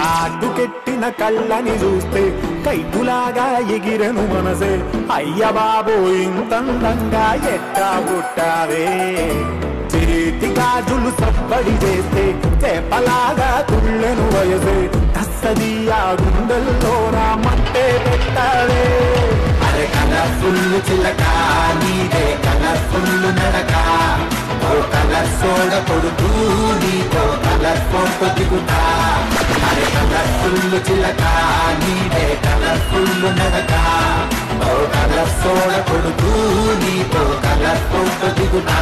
కాటుకెట్టిన కళ్ళని చూస్తే కైపులాగా ఎగిరెను మనసే అయ్య బాబో ఇంతందంగా ఎట్టా పుట్టావే చేతి గాజులు సబ్బడి చేస్తే చేపలాగా తుళ్ళెను వయసే కస్తది ఆ గుండెల్లో నా మట్టే పెట్టావే అరే కలర్ఫుల్ చిలక నీదే కలర్ఫుల్ నడక ఓ కలర్ సోడ కొడుతూ నీతో కలర్ ఫోటో దిగుతా అరే కలర్ఫుల్ చిలక నీదే కలర్ఫుల్ నడక ఓ కలర్ సోడ కొడుతూ నీతో కలర్ ఫోటో దిగుతా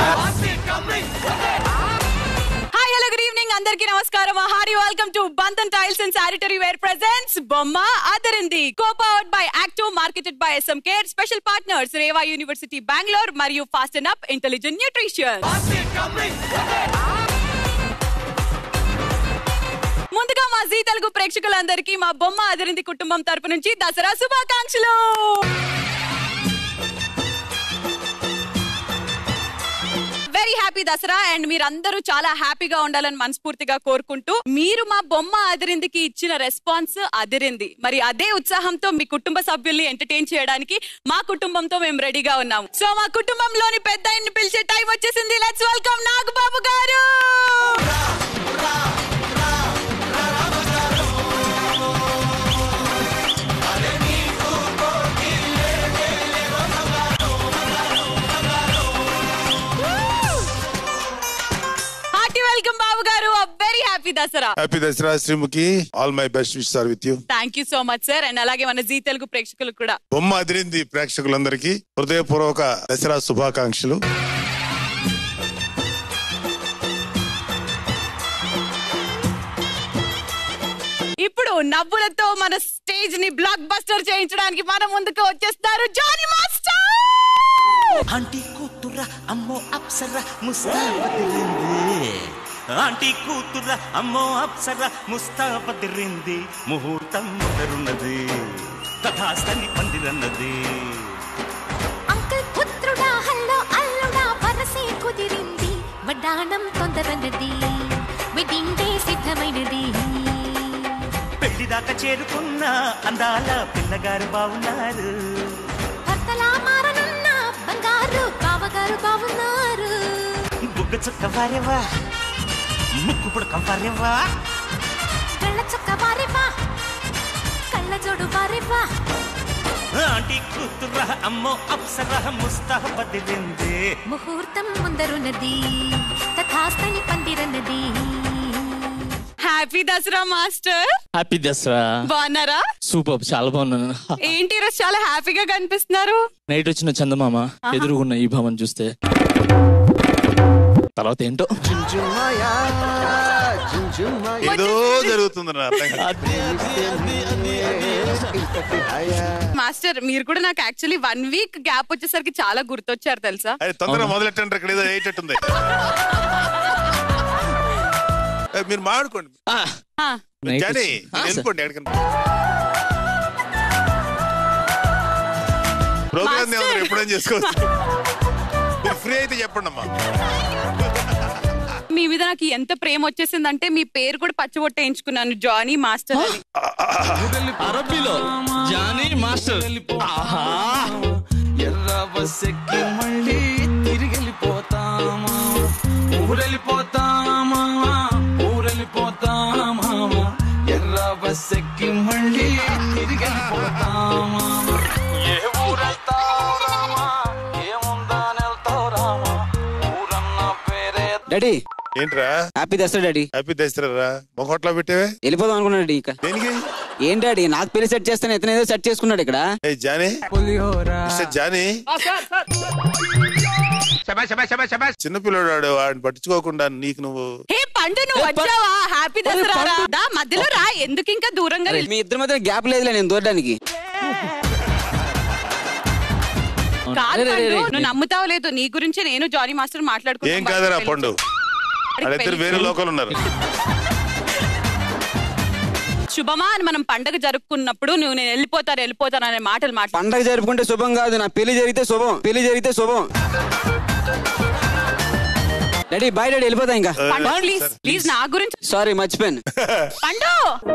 హాయ్ హలో గుడ్ ఈవినింగ్ అందరికీ నమస్కారం హారీ welcome to Bandhan tiles and sanitary ware presents బొమ్మ అదరింది co powered by active marketed by SM care special partners Reva university Bengaluru మరియు fast and up intelligent nutrition ముందుగా మా జీ తెలుగు ప్రేక్షకులందరికీ మా బొమ్మ అదిరింది కుటుంబం తరపు నుంచి దసరా శుభాకాంక్షలు వెరీ హ్యాపీ దసరా అండ్ మీరందరూ చాలా హ్యాపీగా ఉండాలని మనస్ఫూర్తిగా కోరుకుంటూ మీరు మా బొమ్మ అదిరిందికి ఇచ్చిన రెస్పాన్స్ అదిరింది మరి అదే ఉత్సాహంతో మీ కుటుంబ సభ్యుల్ని ఎంటర్టైన్ చేయడానికి మా కుటుంబంతో మేము రెడీగా ఉన్నాము సో మా కుటుంబంలోని పెద్ద ఆయన్ని పిలిచే టైం వచ్చేసింది లెట్స్ వెల్కమ్ నాగబాబు గారు hearty welcome Babu garu very happy Dasara happy Dasara Sreemukhi all my best wish are with you thank you so much sir and అలాగే మన జీ తెలుగు ప్రేక్షకులకు కూడా బొమ్మ అదిరింది ప్రేక్షకులందరికీ హృదయపూర్వక దసరా శుభాకాంక్షలు ఇప్పుడు నవ్వులతో మన స్టేజ్ ని బ్లాక్ బస్టర్ చేయించడానికి మన ముందుకు వచ్చేస్తారు జానీ మాస్టర్ ఆంటీ కూతుర అమ్మో అప్సర ముస్తాబదిరింది ఆంటీ కూతుర అమ్మో అప్సర ముస్తాబదిరింది ముహూర్తం మొదరున్నది తథాస్తని పందిరన్నది అంకుల్ పుత్రుడా హల్లో అల్లుడా వరసే కుదిరింది వడ్డాణం తొందరన్నది వెడ్డింగ్ డే సిద్ధమైనది పెళ్లిదాకా చేరుకున్న అందాల పిల్లగారు బాగున్నారు భర్తలా మారనున్న బంగారు బావగారు బావున్నారు బుగ్గ చుక్క వారేవా ముక్కు పుడక వారేవా కళ్ళ చొక్క వారేవా కళ్ళ జోడు వారేవా ఆంటీ కూతుర అమ్మో అప్సర ముస్తాబదిరింది ముహూర్తం ముందరున్నది తథాస్తని పందిరన్నది happy Dasara master happy Dasara బాగున్నారా సూపర్ చాలా బాగున్నాను ఏంటి ఈరోజు చాలా హ్యాపీగా కనిపిస్తున్నారు నైట్ వచ్చిన చందమామ ఎదురుగున్న ఈ భవన్ చూస్తే తర్వాత ఏంటో ఏదో జరుగుతుంది నా అర్థం కాదు. మాస్టర్ మీరు కూడా నాకు యాక్చువల్లీ వన్ వీక్ గ్యాప్ వచ్చేసరికి చాలా గుర్తొచ్చారు తెలుసా అది తొందరగా మొదలెట్టండి ఇక్కడ ఏదో అయ్యేటట్టుంది ఏ, మీరు మాడుకోండి ఆ, ఆ, నైట్ జానీ వచ్చి- ఆ, సార్. వెళ్ళిపోండి ఎక్కడికన్నా ప్రోగ్రామ్ మాస్టర్. ఎప్పుడైనా చేసుకోవచ్చు మీరు ఫ్రీ అయితే చెప్పండి అమ్మా మీ మీద నాకు ఎంత ప్రేమ వచ్చేసిందంటే మీ పేరు కూడా పచ్చబొట్టేయించుకున్నాను జానీ మాస్టర్ అని అరబ్బీలో జానీ మాస్టర్ ఆహా ఎర్ర బస్సెక్కి మళ్ళీ తిరిగెళ్ళిపోతామా ఊరెళ్ళిపోతామా ఊరెళ్ళిపోతామా ఎర్ర బస్సెక్కి మళ్ళీ తిరిగెళ్ళిపోతామా ఏ ఊరెళ్తావు రామా ఏముందని వెళ్తావు రామా ఊరన్న పేరే డాడీ ఏంట్రా happy Dasara daddy happy Dasara మొహట్లో పెట్టేవే వెళ్ళిపోదాం అనుకున్నాడు డాడీ ఇంకా దేనికి ఏం డాడీ నాకు పెళ్లి సెట్ చేస్తాను ఇతను ఏదో సెట్ చేసుకున్నాడు ఇక్కడ ఏ జానీ పులిహోరా మిస్టర్ జానీ చిన్నపిల్లడు వాడు వాడిని పట్టించుకోకుండా నీకు నువ్వు హే పండు నువ్వు వచ్చావా హ్యాపీ దసరా రా. దా మధ్యలో రా ఎందుకు ఇంకా దూరంగా నిల్- మీ ఇద్దరి మధ్య గ్యాప్ లేదులే నేను దూరడానికి కాదు రే, రే, రే, పండు, రే. నువ్వు నమ్ముతావు లేదు నీ గురించి నేను జానీ మాస్టర్ ఏం మాట్లాడుకుంటాను కాదురా పండు వాళ్ళిద్దరు వేరే లోకల్ ఉన్నారు శుభమా అని మనం పండగ జరుపుకున్నప్పుడు నువ్వు నేను వెళ్ళిపోతాను వెళ్ళిపోతాను అనే మాటలు మాట్లాడు పండగ జరుపుకుంటే శుభం కాదు నా పెళ్లి జరిగితే శుభం పెళ్లి జరిగితే శుభం డాడీ బాయ్ డాడీ వెళ్ళిపోతా ఇంకా పండు ప్లీజ్ ప్లీజ్ నా గురించి సారీ మర్చిపోయాను పండు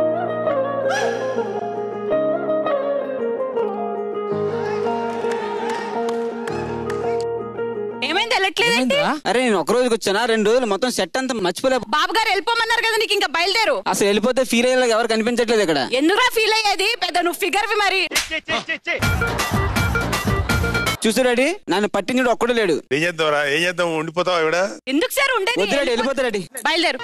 ఏమైంది వెళ్ళట్లేదండి అరే నేను ఒక రోజుకి వచ్చానా రెండు రోజులు మొత్తం సెట్ అంతా మర్చిపోలే బాబు గారు వెళ్ళిపోమన్నారు కదా నీకు ఇంకా బయలుదేరు అసలు వెళ్ళిపోతే ఫీల్ అయ్యేలాగా ఎవరు కనిపించట్లేదు ఇక్కడ ఎందుకురా ఫీల్ అయ్యేది పెద్ద నువ్వు ఫిగర్ వి మరి చూసు డాడీ నన్ను పట్టించుడు ఒక్కడు లేడు ఏం చేద్దాంరా ఏం చేద్దాం ఉండిపోతావా ఇవిడ ఎందుకు సార్ ఉండేది వద్దు డాడీ వెళ్ళిపోతా డాడీ బయలుదేరు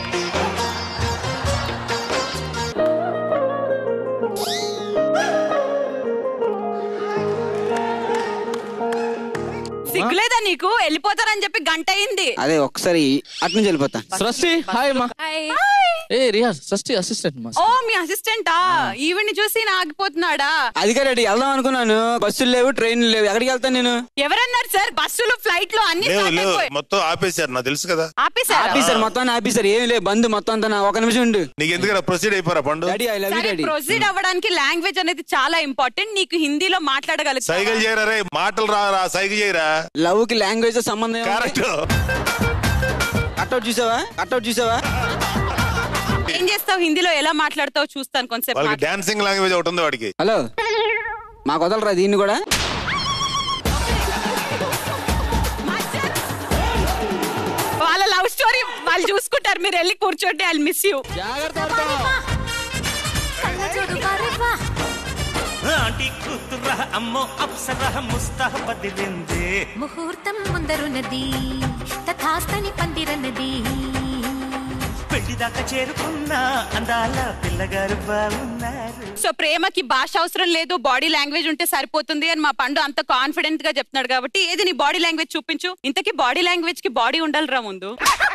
సిగ్గులేదా నీకు వెళ్ళిపోతారని చెప్పి గంట అయింది అదే ఒకసారి అటు నుంచి వెళ్ళిపోతా సృష్టి హాయ్ అమ్మా హాయ్. ఏ రియాజ్ సృష్టి అసిస్టెంట్ మా ఓ మీ అసిస్టెంటా ఈవిని చూసి ఈయన ఆగిపోతున్నాడా అది డాడీ వెళ్దాం అనుకున్నాను బస్సులు లేవు ట్రైన్లు లేవు ఎక్కడికి వెళ్తాను నేను ఎవరన్నారు సార్ బస్సులు ఫ్లైట్లు అన్ని లేవు start లేవు అయిపోయాయి. మొత్తం ఆపేశారు నాకు తెలుసు కదా ఆపేశారా ఆఫీసర్ మొత్తం ఆఫీసర్ ఏం లేదు బంధు మొత్తం అంతా నా ఒక నిమిషం ఉండు నీకు ఎందుకు ప్రొసీడ్ అయిపోరా Pandu daddy I love you సరే డాడీ ప్రొసీడ్ అవ్వడానికి లాంగ్వేజ్ అనేది చాలా ఇంపార్టెంట్ నీకు హిందీలో సైకిల్ మాట్లాడగలుగుతావు చేయరా రే మాటలు రా రా సైకిల్ చేయరా లవ్ కి లాంగ్వేజ్ సంబంధం ఏముంది? కరెక్ట్ కట్అవుట్ చూసావా కట్అవుట్ చూసావా ఏం చేస్తావు హిందీలో ఎలా మాట్లాడతావు చూస్తాను కొంచెం వాళ్ళకి డాన్సింగ్ లాంగ్వేజ్ ఒకటి ఉంది వాడికి హలో మాకు వదలరా దీన్ని కూడా వాళ్ళ లవ్ స్టోరీ వాళ్ళు చూసుకుంటారు మీరు వెళ్ళి కూర్చోండి ఐ మిస్ యూ కళ్ళజోడు వారెవ్వా ఆంటీ కూతుర్రా అమ్మో అప్సరా ముస్తాహ బదిలింది ముహూర్తం ముందరున్నది తథాస్తని పందిరన్నది పెళ్లిదాకా చేరుకున్నా అందాల పిల్లగారు బాగున్నారు సో ప్రేమకి భాష అవసరం లేదు బాడీ లాంగ్వేజ్ ఉంటే సరిపోతుంది అని మా పండు అంత కాన్ఫిడెంట్ గా చెప్తున్నాడు కాబట్టి ఏది నీ బాడీ లాంగ్వేజ్ చూపించు ఇంతకీ బాడీ లాంగ్వేజ్ కి బాడీ ఉండాలిరా ముందు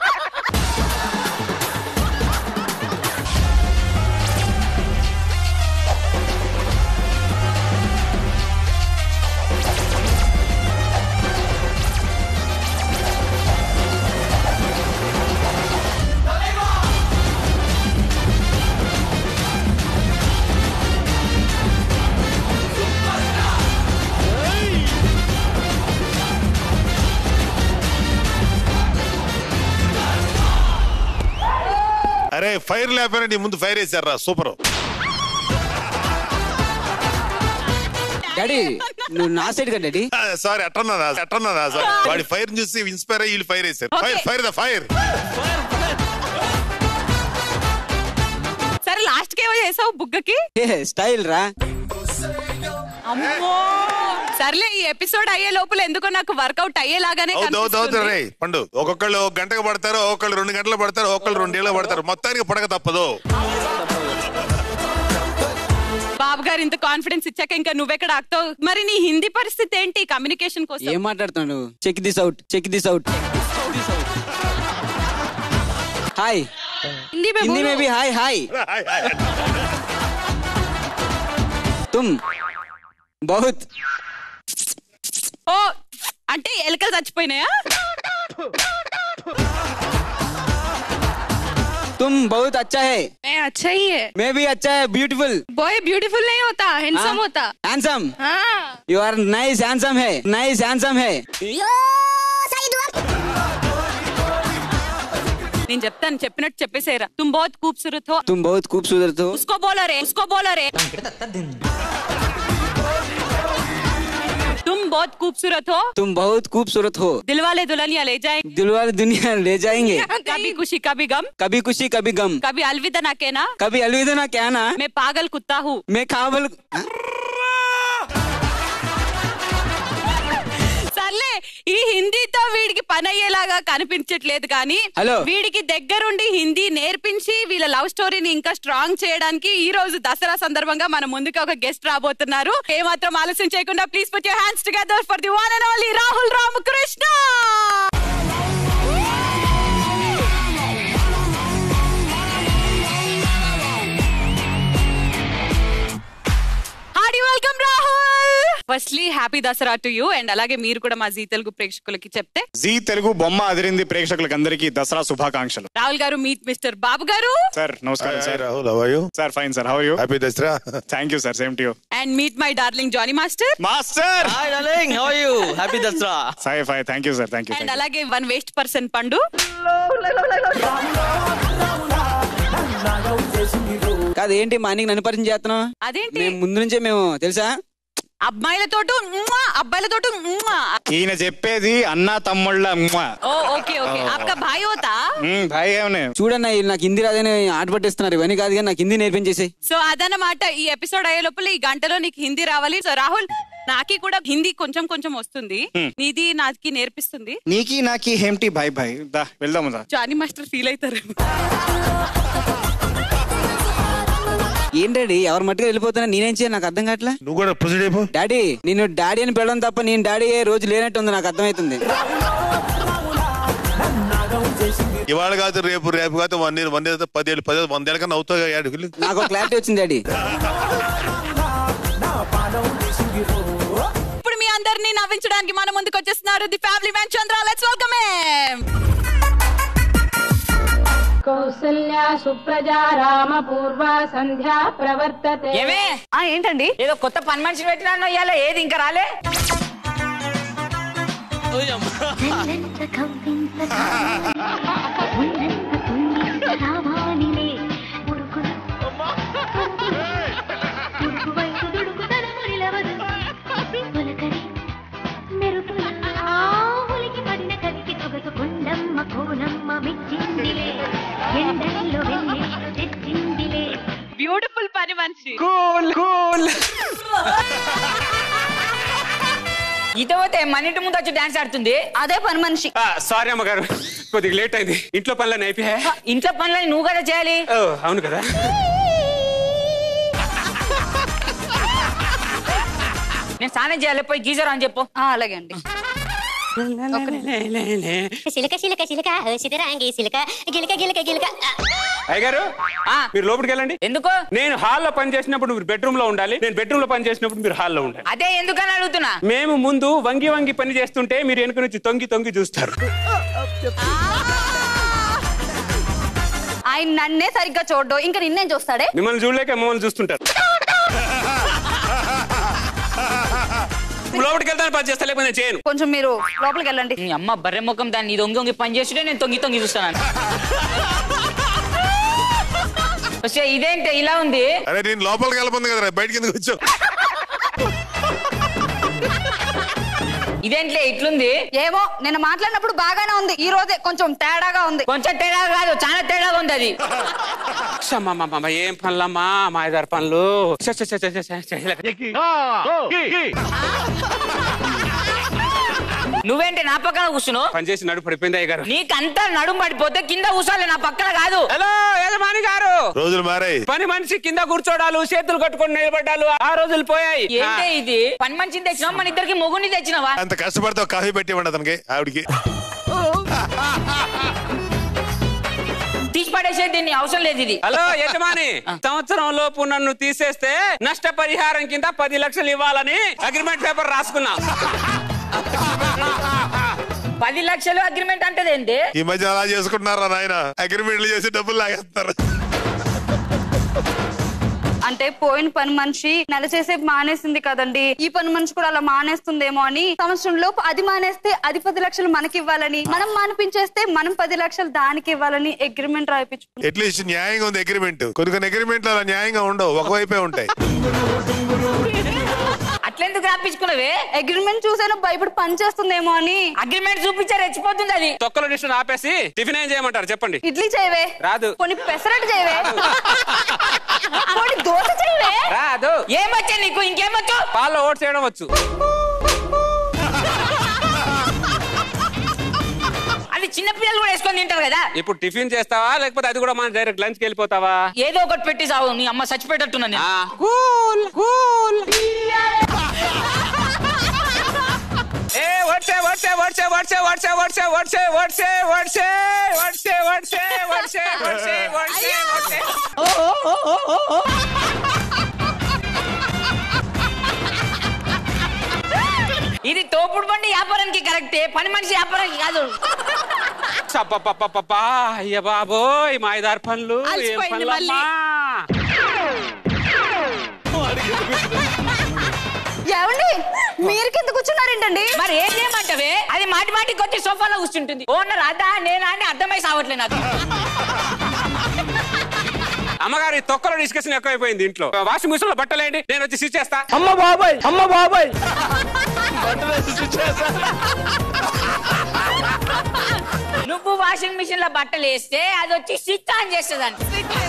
అరే ఫైర్ లేకపోయినా నీ ముందు ఫైర్ వేసారా సూపర్ డాడీ నువ్వు నా సైడ్ కదా డాడీ సారీ అట్టన్నా అట్టన్నా సార్ వాడి ఫైర్ చూసి ఇన్స్పైర్ అయ్యి వీళ్ళు ఫైర్ వేసారు ఫైర్ ఫైర్ ద ఫైర్ సరే లాస్ట్ కి ఏమో చేసావు బుగ్గకి స్టైల్ రా అమ్మో సర్లే ఈ ఎపిసోడ్ అయ్యే లోపల ఎందుకో నాకు వర్కౌట్ అయ్యేలాగానే అవుతుంది అవుతుంది కనిపిస్తుంది. రే పండు ఒక్కొక్కళ్ళు ఒక గంటకు పడతారు ఒక్కొక్కళ్ళు రెండు గంటలు పడతారు ఒక్కొక్కళ్ళు రెండేళ్ళు పడతారు మొత్తానికి పడక తప్పదు బాబు గారు ఇంత కాన్ఫిడెన్స్ ఇచ్చాక ఇంకా నువ్వెక్కడ ఆగుతావు మరి నీ హిందీ పరిస్థితి ఏంటి కమ్యూనికేషన్ కోసం ఏం మాట్లాడుతున్నాడు check this out check this out hi Hindi में हिंदी बोलो। में भी हाय हाय तुम बहुत ఓ అంటే ఎలకలు చచ్చిపోయినాయా तुम बहुत अच्छा है मैं अच्छा ही है मैं भी अच्छा है ब्यूटीफुल बॉय ब्यूटीफुल नहीं होता हैंडसम होता हैंडसम हाँ यू आर नाइस हैंडसम है नाइस हैंडसम है నేను చెప్తాను చెప్పినట్టు చెప్పేసేరా తుమ్ బహుత్ खूबसूरत हो तुम बहुत खूबसूरत हो उसको बोलो रे उसको बोलो रे तुम बहुत खूबसूरत हो तुम बहुत खूबसूरत हो दिलवाले दुल्हनिया ले जाएंगे दिलवाले दुनिया ले जाएंगे कभी खुशी कभी गम कभी खुशी कभी गम कभी अलविदा ना कहना कभी अलविदा ना कहना मैं पागल कुत्ता हूँ मैं काबल సర్లే ఈ హిందీతో వీడికి పని అయ్యేలాగా కనిపించట్లేదు కానీ హలో. వీడికి దగ్గరుండి హిందీ నేర్పించి వీళ్ళ లవ్ స్టోరీని ఇంకా స్ట్రాంగ్ చేయడానికి ఈ రోజు దసరా సందర్భంగా మన ముందుకు ఒక గెస్ట్ రాబోతున్నారు ఏమాత్రం ఆలస్యం చేయకుండా please put your hands together for the one and only Rahul Ramakrishna hearty welcome Rahul firstly happy Dasara to you and అలాగే మీరు కూడా మా జీ తెలుగు ప్రేక్షకులకి చెప్తే జీ తెలుగు బొమ్మ అదిరింది ప్రేక్షకులకు అందరికీ దసరా శుభాకాంక్షలు రాహుల్ గారు మీట్ మిస్టర్ బాబు గారు సార్ నమస్కారం sir Rahul how you sir fine sir how you happy Dasara thank you sir same to you and meet my darling Jani master master hi darling how are you happy Dasara Sai ఫై thank you sir thank you and అలాగే one waste person Pandu కాదు ఏంటి మా అన్నకి నన్ను పరిచయం చేస్తున్నావు అదేంటి మేము ముందు నుంచే మేము తెలుసా అబ్బాయిలతోటి ఉమ్మా, అబ్బాయిలతోటి ఉమ్మా. ఈయన చెప్పేది అన్న తమ్ముళ్ళ మ్వా. ఓ ఓకే ఓకే आपका भाई होता మ్మ్, భాయ్ ఏమనే చూడన్న వీళ్ళు నాకు హిందీ రాదని ఆట పట్టిస్తున్నారు ఇవన్నీ కాదు కానీ నాకు హిందీ నేర్పించేసి సో అదనమాట ఈ ఎపిసోడ్ అయ్యే లోపల ఈ గంటలో నీకు హిందీ రావాలి సో రాహుల్ నాకి కూడా హిందీ కొంచెం కొంచెం వస్తుంది నీది నాకి నేర్పిస్తుంది నీకి నాకి హేమ్టి భాయ్ భాయ్ దా వెళ్దాము దా జానీ మాస్టర్ ఫీల్ అవుతారు ఏంటండి ఎవరి మట్టుగా వెళ్ళిపోతున్నా నేనేం చేయాలి నాకు అర్థం కావట్లే నువ్వు కూడా ప్రొసీడ్ అయిపో డాడీ నేను డాడీ అని పిలవడం తప్ప నేను డాడీ ఏ రోజు లేనట్టు ఉంది నాకు అర్థమవుతుంది ఇవాళ కాదు రేపు రేపు కాదు వన్ ఇయర్ వన్ ఇయర్ పదేళ్ళు పదేళ్ళు వందేళ్ళ కన్నా అవుతావు ఏడుగులు నాకు క్లారిటీ వచ్చింది డాడీ ఇప్పుడు మీ అందరినీ నవ్వించడానికి మన ముందుకు వచ్చేస్తున్నారు the family man Chandra let's welcome కౌసల్యా సుప్రజా రామ పూర్వ సంధ్యా ప్రవర్తతే ఏమే ఆ ఏంటండి ఏదో కొత్త పని మనిషి పెట్టినాను ఇవాళ ఏది ఇంకా రాలే తెల్లంత కవ్వింత ఉన్నంత తుంగింత రావాలిలే ఉరుకులు ఉరుకు వైపు దుడుకు తలమురిలవదు పులకరి మెరుపుల ఆ ఉలికి పడిన కలికి సొగసు కొండమ్మ కోనమ్మ మెచ్చిందిలే ఎండల్లో వెళ్ళి తెచ్చిందిలే బ్యూటిఫుల్ పని మనిషి కూల్ కూల్ ఇటు పోతే మన ఇంటి ముందు వచ్చి డాన్స్ ఆడుతుంది అదే పని మనిషి సారీ అమ్మగారు కొద్దిగా లేట్ అయింది ఇంట్లో పనులన్నీ అయిపోయా ఇంట్లో పనులని నువ్వు కదా చేయాలి అవును కదా నేను స్నానం చేయాలి పోయి గీజర్ అని చెప్పు అలాగే అండి సిలక సిలక సిలక సిదరాంగి సిలక గిలక గిలక గిలక అయ్యగారు మీరు లోపలికి వెళ్ళండి ఎందుకు నేను హాల్లో పని చేసినప్పుడు మీరు బెడ్రూమ్ లో ఉండాలి నేను బెడ్రూమ్ లో పని చేసినప్పుడు మీరు హాల్లో ఉండాలి అదే ఎందుకని అడుగుతున్నా మేము ముందు వంగి వంగి పని చేస్తుంటే మీరు వెనుక నుంచి తొంగి తొంగి చూస్తారు ఆయన నన్నే సరిగ్గా చూడ్డు ఇంకా నిన్నేం చూస్తాడే మిమ్మల్ని చూడలేక మమ్మల్ని చూస్తుంటారు లోపలికి వెళ్తాను పని చేస్తా లేకపోతే నేను చేయను కొంచెం మీరు లోపలికి వెళ్ళండి నీ అమ్మ బర్రె ముఖం దాన్ని ఇది ఒంగి ఒంగి పని చేస్తుంటే నేను తొంగి తొంగి చూస్తాను వస్తే ఇదేంటి ఇలా ఉంది అరే నేను లోపలికి వెళ్ళిపోతుంది కదా బయటికి ఎందుకు వచ్చావు ఇదేంట్లే ఇట్లుంది ఏమో నేను మాట్లాడినప్పుడు బాగానే ఉంది ఈ రోజే కొంచెం తేడాగా ఉంది కొంచెం తేడా కాదు చాలా తేడాగా ఉంది అది అమ్మమ్మమ్మ, ఏం పనులమ్మా మా ఐదారు పనులు చ్చ, చ్చ, చ్చ, చ్చ, చ్చ, చ్చ. నువ్వేంటి నా పక్కన కూర్చున్నావు పని చేసి నడుపు పడిపోయింది అయ్య గారు నీకంతా నడుము పడిపోతే కింద కూర్చోాలి నా పక్కన కాదు హలో యజమాని గారు రోజులు మారాయి పని మనిషి కింద కూర్చోడాలు చేతులు కట్టుకొని నిలబడ్డాలు ఆ రోజులు పోయాయి ఏంటే ఇది పని మనిషిని తెచ్చినావా మన ఇద్దరికి మొగుని తెచ్చినావా అంత కష్టపడితే కాఫీ పెట్టి ఇవ్వండి అతనికి ఆవిడికి తీసి పడేసేది దీన్ని అవసరం లేదు ఇది హలో యజమాని సంవత్సరం లోపు నన్ను తీసేస్తే నష్టపరిహారం కింద పది లక్షలు ఇవ్వాలని అగ్రిమెంట్ పేపర్ రాసుకున్నా పది లక్షలు అగ్రిమెంట్ అంటే ఏంటి ఈ మధ్య అలా చేసుకుంటున్నారా నాయన అగ్రిమెంట్లు చేసి డబ్బులు లాగేస్తారు అంటే పోయిన పని మనిషి నెల చేసే మానేసింది కదండి ఈ పని మనిషి కూడా అలా మానేస్తుందేమో అని సంవత్సరం లోపు అది మానేస్తే అది పది లక్షలు మనకి ఇవ్వాలని మనం మానిపించేస్తే మనం పది లక్షలు దానికి ఇవ్వాలని అగ్రిమెంట్ రాయిపించు అట్లీస్ట్ న్యాయంగా ఉంది అగ్రిమెంట్ కొన్ని కొన్ని అగ్రిమెంట్లు అలా న్యాయంగా ఉండవు ఒకవైపే ఉంటాయి అట్లెందుకు రాపించుకున్నవే అగ్రిమెంట్ చూసాను భయపడి పని చేస్తుందేమో అని అగ్రిమెంట్ చూపించా రెచ్చిపోతుంది అది తొక్కలో డిషన్ ఆపేసి టిఫిన్ ఏం చేయమంటారు చెప్పండి ఇడ్లీ చేయవే రాదు కొన్ని పెసరట్టు చేయవే కొన్ని దోశ చేయవే రాదు ఏమొచ్చా నీకు ఇంకేమొచ్చు పాల్లో ఓట్స్ చేయడం వచ్చు అది చిన్న పిల్లలు కూడా వేసుకొని తింటారు కదా ఇప్పుడు టిఫిన్ చేస్తావా లేకపోతే అది కూడా మనం డైరెక్ట్ లంచ్కి వెళ్ళిపోతావా ఏదో ఒకటి పెట్టి సావు నీ అమ్మ చచ్చిపోయేటట్టున్నా నేను. కూల్ కూల్ ఏ వడ్సే వడ్సే వడ్సే వడ్సే వడ్సే వడ్సే వడ్సే వడ్సే వడ్సే వడ్సే వడ్సే వడ్సే వడ్సే వడ్సే వడ్సే అంటే పని మనిషి వ్యాపారం కాదు అబ్బబ్బబ్బబ్బబ్బా, అయ్య బాబోయ్ మాయదారి పనులు ఏం అలసిపోయింది పనులమ్మా ఏమండి మీరు కింద కూర్చున్నారేంటండి మరి ఏం చేయమంటావే అది మాటి మాటికి వచ్చి సోఫాలో కూర్చుంటుంది ఓనర్ అదా నేనా అని అర్థమై సావట్లే నాకు అమ్మగారు ఈ తొక్కలో డిస్కషన్ ఎక్కువైపోయింది ఇంట్లో వాషింగ్ మిషన్ లో బట్టలేండి నేను వచ్చి స్విచ్ చేస్తా అమ్మ బాబాయ్ అమ్మ బాబాయ్ నువ్వు వాషింగ్ మిషన్ లో బట్టలు వేస్తే అది వచ్చి స్విచ్ ఆన్ చేస్తుందండి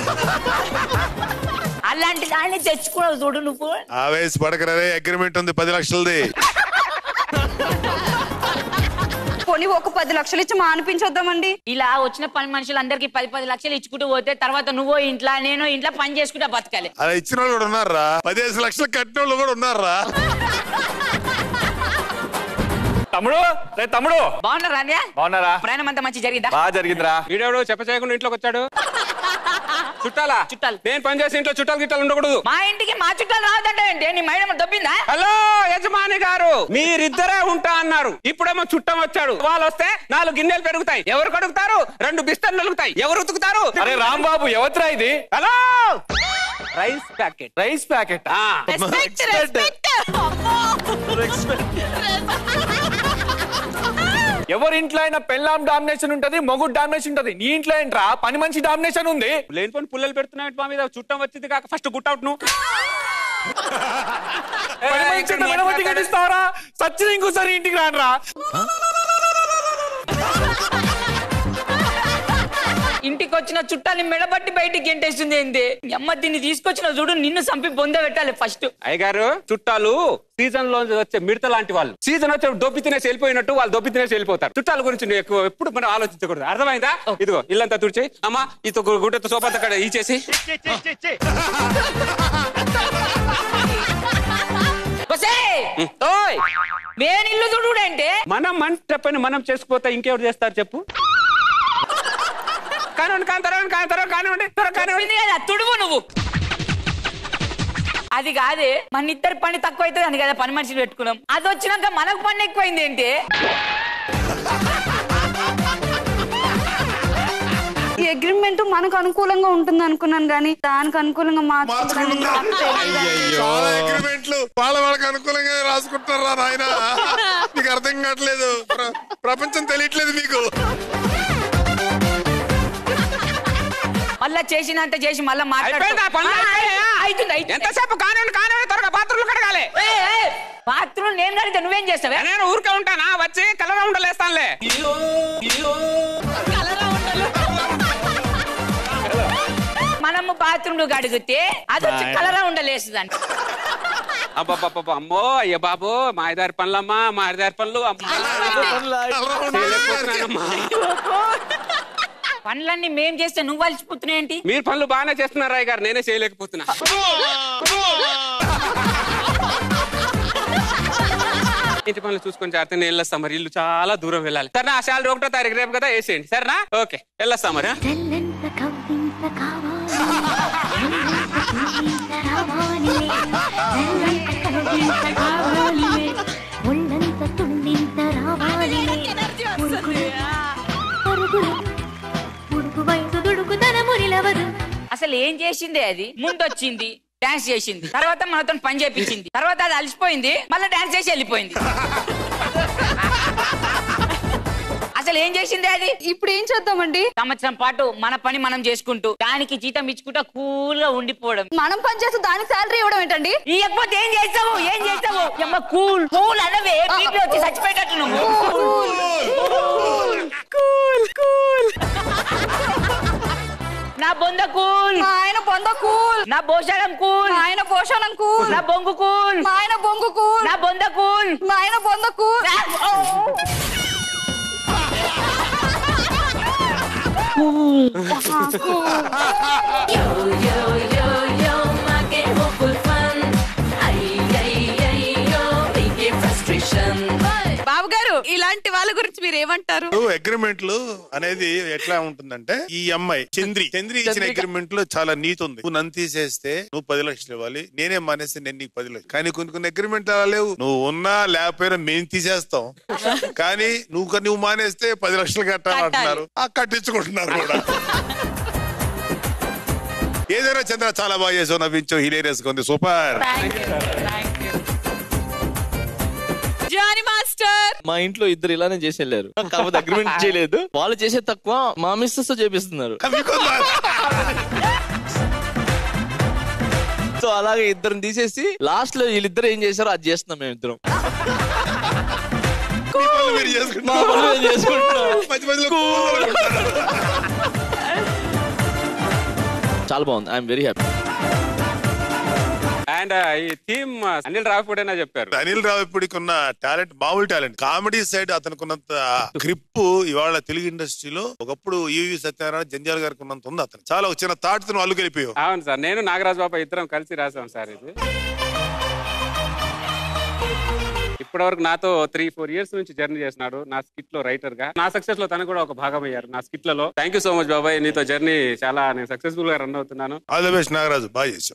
అలాంటి దాన్ని తెచ్చుకున్నావు చూడు నువ్వు ఆవేశ పడకరే అగ్రిమెంట్ ఉంది పది లక్షలది పోనీ ఒక పది లక్షలు ఇచ్చి మానిపించొద్దామండి ఇలా వచ్చిన పని మనుషులందరికీ పది పది లక్షలు ఇచ్చుకుంటూ పోతే తర్వాత నువ్వు ఇంట్లో నేను ఇంట్లో పని చేసుకుంటా బతకాలి అలా ఇచ్చిన వాళ్ళు కూడా ఉన్నారా పదిహేను లక్షలు కట్టిన వాళ్ళు కూడా ఉన్నారా తమ్ముడు రే తమ్ముడు బాగున్నారా అన్నయ్య బాగున్నారా ప్రయాణం అంతా మంచి జరిగిందా బాగా జరిగిందిరా వీడెవడు చెప్ప చేయకుండా ఇంట్లోకి వచ్చాడు చుట్టాలా చుట్టాలు. నేను పని చేసి ఇంట్లో చుట్టాలు గిట్టాలు ఉండకూడదు మా ఇంటికి మా చుట్టాలు రావద్దంటే నీ మైడం దొబ్బిందా హలో యజమాని గారు మీరిద్దరే ఉంటా అన్నారు ఇప్పుడేమో చుట్టం వచ్చాడు వాళ్ళు వస్తే నాలుగు గిన్నెలు పెరుగుతాయి ఎవరు కడుగుతారు రెండు బిస్తర్లు నలుగుతాయి ఎవరు ఉతుకుతారు అరే రాంబాబు ఎవత్రా ఇది hello rice packet rice packet respect respect ఎవరి ఇంట్లో అయినా పెళ్ళాం డామినేషన్ ఉంటది మొగుడు డామినేషన్ ఉంటది నీ ఇంట్లో ఏంట్రా పని మంచి డామినేషన్ ఉంది లేని పని పుల్లలు పెడుతున్నాయి మా మీద చుట్టం వచ్చింది కాక ఫస్ట్ గుట్అవుట్ నువ్వు పని మంచి ఉంటే మెడబట్టి కట్టిస్తావరా సచ్చిన ఇంకోసారి ఇంటికి రానరా ఇంటికి వచ్చిన చుట్టాన్ని మెడబట్టి బయటికి గెంటేస్తుంది ఏంటి నీ అమ్మ దీన్ని తీసుకొచ్చిన చూడు నిన్ను చంపి బొంద పెట్టాలి ఫస్ట్ అయ్యగారు చుట్టాలు సీజన్ లో వచ్చే మిడత లాంటి వాళ్ళు సీజన్ వచ్చే దొబ్బి తినేసి వెళ్ళిపోయినట్టు వాళ్ళు దొబ్బి తినేసి వెళ్ళిపోతారు చుట్టాల గురించి నువ్వు ఎక్కువ ఎప్పుడు మనం ఆలోచించకూడదు అర్థమైందా ఇదిగో ఇల్లంతా తుడిచేయి అమ్మా ఇతో గుడ్డతో సోఫా అక్కడ ఇచ్చేసి ఓయ్ నేను ఇల్లు చూడు అంటే మనం మంట పని మనం చేసుకుపోతే ఇంకెవరు చేస్తారు చెప్పు కానివ్వండి కాని కాని కానివ్వండి త్వరగా కానివ్వండి చెప్పింది కదా తుడువు నువ్వు అది కాదే మన ఇద్దరి పని తక్కువ అవుతుంది అని కదా పని మనిషిని పెట్టుకున్నాం అది వచ్చినాక మనకు పని ఎక్కువైంది ఏంటి ఈ అగ్రిమెంట్ మనకు అనుకూలంగా ఉంటుంది అనుకున్నాను కానీ దానికి అనుకూలంగా మార్చుకుంటాను చాలా అగ్రిమెంట్లు వాళ్ళ వాళ్ళకి అనుకూలంగా రాసుకుంటారా నాయన మీకు అర్థం కావట్లేదు ప్ర- ప్రపంచం తెలియట్లేదు మీకు మళ్ళా చేసినంత చేసి మళ్ళా అయిపోయిందా? పనులు అయిపోయాయా? అవుతుంది అవుతుంది ఎంతసేపు కానివ్వండి కానివ్వండి త్వరగా బాత్రూమ్లు కడగాలి బాత్రూమ్ నేను కడితే నువ్వేం చేస్తావే నేను ఊరికే ఉంటానా వచ్చి కలరా ఉండలేస్తానులే మనము బాత్రూమ్ కడిగితే అది వచ్చి కలరా ఉండలేస్తుందండి అబ్బబ్బబ్బబ్బ, అమ్మో అయ్య బాబు మాయదారి పనులమ్మా మాయదారి పనులు అమ్మా. చేయలేకపోతున్నానమ్మా. పనులన్నీ మేం చేస్తే నువ్వు అలసిపోతున్నావు ఏంటి మీరు పనులు బాగానే చేస్తున్నారు రాయ్ గారు నేనే చేయలేకపోతున్నా ఇంటి పనులు చూసుకొని చేస్తే నేను వెళ్ళొస్తాం మరి ఇల్లు చాలా దూరం వెళ్ళాలి సరే ఆ శాలరీ ఒకటో తారీఖు రేపు కదా వేసేయండి సరేనా ఓకే వెళ్ళొస్తాం మరి ఆ? ఒళ్ళంత తుండింత రావాలిలే ఉడుకుడు పరుగుడు ఉడుకు వయసు దుడుకు తనమునిలవదు అసలు ఏం చేసింది అది ముందు వచ్చింది డాన్స్ చేసింది తర్వాత మనతో పని చేపించింది తర్వాత అది అలసిపోయింది మళ్ళీ డాన్స్ చేసి వెళ్ళిపోయింది అసలు ఏం చేసింది అది ఇప్పుడు ఏం చేద్దామండి సంవత్సరం పాటు మన పని మనం చేసుకుంటూ దానికి జీతం ఇచ్చుకుంటా కూల్ గా ఉండిపోవడం మనం పని చేస్తే దానికి శాలరీ ఇవ్వడం ఏంటండి ఇవ్వకపోతే ఏం చేస్తావు ఏం చేస్తావు అమ్మ కూల్ కూల్ అనవే బీపీ వచ్చి చచ్చిపోయేటట్టు నువ్వు కూల్ కూల్ నా బొంద కూల్ మా ఆయన బొంద కూల్ నా భోషణం కూల్ మా ఆయన భోషణం కూల్ నా బొంగు కూల్ మా ఆయన బొంగు కూల్ నా బొంద కూల్ మా ఆయన బొంద కూల్ బాబు గారు ఇలాంటి వాళ్ళ గురించి మీరు ఏమంటారు అగ్రిమెంట్లు అనేది ఎట్లా ఉంటుందంటే ఈ అమ్మాయి చంద్రి చంద్రి ఇచ్చిన చంద్రిక. అగ్రిమెంట్ లో చాలా నీతి ఉంది నువ్వు నన్ను తీసేస్తే నువ్వు పది లక్షలు ఇవ్వాలి నేనే మానేస్తే నేను నీకు పది లక్షలు కానీ కొన్ని కొన్ని అగ్రిమెంట్ అలా లేవు నువ్వు ఉన్నా లేకపోయినా మేము తీసేస్తాం కానీ నువ్వు నువ్వు మానేస్తే పది లక్షలు కట్టాలంటున్నారు ఆ కట్టించుకుంటున్నారు కూడా ఏదైనా చంద్ర చాలా బాగా చేసావు నవ్వించావు హిలేరియస్ ఉంది సూపర్ జానీ మాస్టర్ మా ఇంట్లో ఇద్దరు ఇలానే చేసి వెళ్ళారు కాకపోతే అగ్రిమెంట్ చేయలేదు వాళ్ళు చేసే తక్కువ మా మిస్సెస్ తో చేపిస్తున్నారు సో అలాగే ఇద్దరిని తీసేసి లాస్ట్ లో వీళ్ళిద్దరు ఏం చేశారో అది చేస్తున్నాం మేము ఇద్దరం మా పనులు మేము చేసుకుంటున్నాం చాలా బాగుంది ఐఎమ్ వెరీ హ్యాపీ అండ్ ఈ థీమ్ అనిల్ రావిపూడేనా చెప్పారు అనిల్ రావిపూడికి ఉన్న టాలెంట్ మామూలు టాలెంట్ కామెడీ సైడ్ అతనికి ఉన్నంత గ్రిప్ ఇవాళ తెలుగు ఇండస్ట్రీలో ఒకప్పుడు ఈవి సత్యనారాయణ జంజాల్ గారికి ఉన్నంత ఉంది అతను చాలా ఒక చిన్న థాట్ తో అల్లు గెలిపోయావు అవును సార్ నేను నాగరాజ్ బాబా ఇద్దరం కలిసి రాసాం సార్ ఇది ఇప్పటి వరకు నాతో త్రీ ఫోర్ ఇయర్స్ నుంచి జర్నీ చేస్తున్నాడు నా స్కిట్ లో రైటర్ గా నా సక్సెస్ లో తను కూడా ఒక భాగం అయ్యారు నా స్కిట్ లలో థ్యాంక్ యూ సో మచ్ బాబాయ్ నీతో జర్నీ చాలా నేను సక్సెస్ఫుల్ గా రన్ అవుతున్నాను ఆల్ ద బెస్ట్ నాగరాజు బాగా చేసావు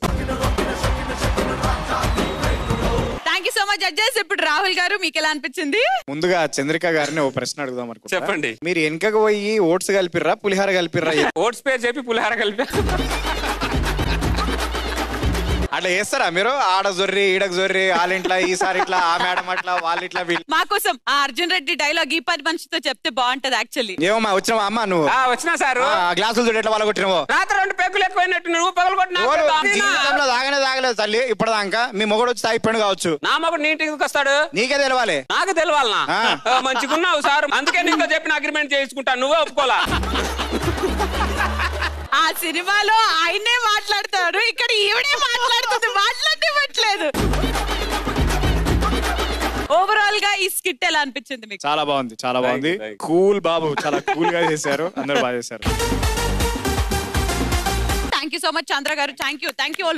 thank you so much judges ఇప్పుడు రాహుల్ గారు మీకు ఎలా అనిపించింది ముందుగా చంద్రిక గారిని ఓ ప్రశ్న అడుగుదాం అనుకుంటా చెప్పండి. మీరు వెనకకు పోయి ఓట్స్ కలిపిర్రా పులిహార కలిపిర్రా ఓట్స్ పేరు చెప్పి పులిహార కలిపి అట్లా చేస్తారా మీరు ఆడ జొర్రి ఈడకు జొర్రి వాళ్ళింట్లా ఈసారి ఇట్లా ఆ మేడం అట్లా వాళ్ళ ఇట్లా వీళ్ళు మా కోసం ఆ అర్జున్ రెడ్డి డైలాగ్ ఈ పది మనిషితో చెప్తే బాగుంటది యాక్చువల్లీ ఏమమ్మా వచ్చినావా అమ్మా నువ్వు ఆ, వచ్చినా సారు ఆ, గ్లాసులు చూడు ఎట్లా వాళ్ళ కొట్టినవో రాత్రి రెండు పెగ్గులు ఎక్కువైనట్టు నువ్వు పగలు జీవితంలో తాగనే తాగలేదు తల్లి ఇప్పటిదాకా మీ మొగడు వచ్చి తాగిపోయాడు కావచ్చు నా మగుడు నీ ఇంటికి వస్తాడు నీకే తెలవాలి నాకు తెలవాలనా ఆ. ఆ, మంచిగున్నావు సార్ అందుకే నీతో చెప్పిన అగ్రిమెంట్ చేయించుకుంటా నువ్వే ఒప్పుకోలా ఆ సినిమాలో ఆయనే మాట్లాడతారు ఇక్కడ ఈవిడే మాట్లాడుతుంది మాట్లాడివ్వట్లేదు ఓవరాల్ గా ఈ స్కిట్ ఎలా అనిపించింది మీకు చాలా బాగుంది చాలా బాగుంది Thank you, thank కూల్ బాబు చాలా కూల్ గా చేశారు అందరూ బాగా చేశారు thank you so much Chandra garu thank you thank you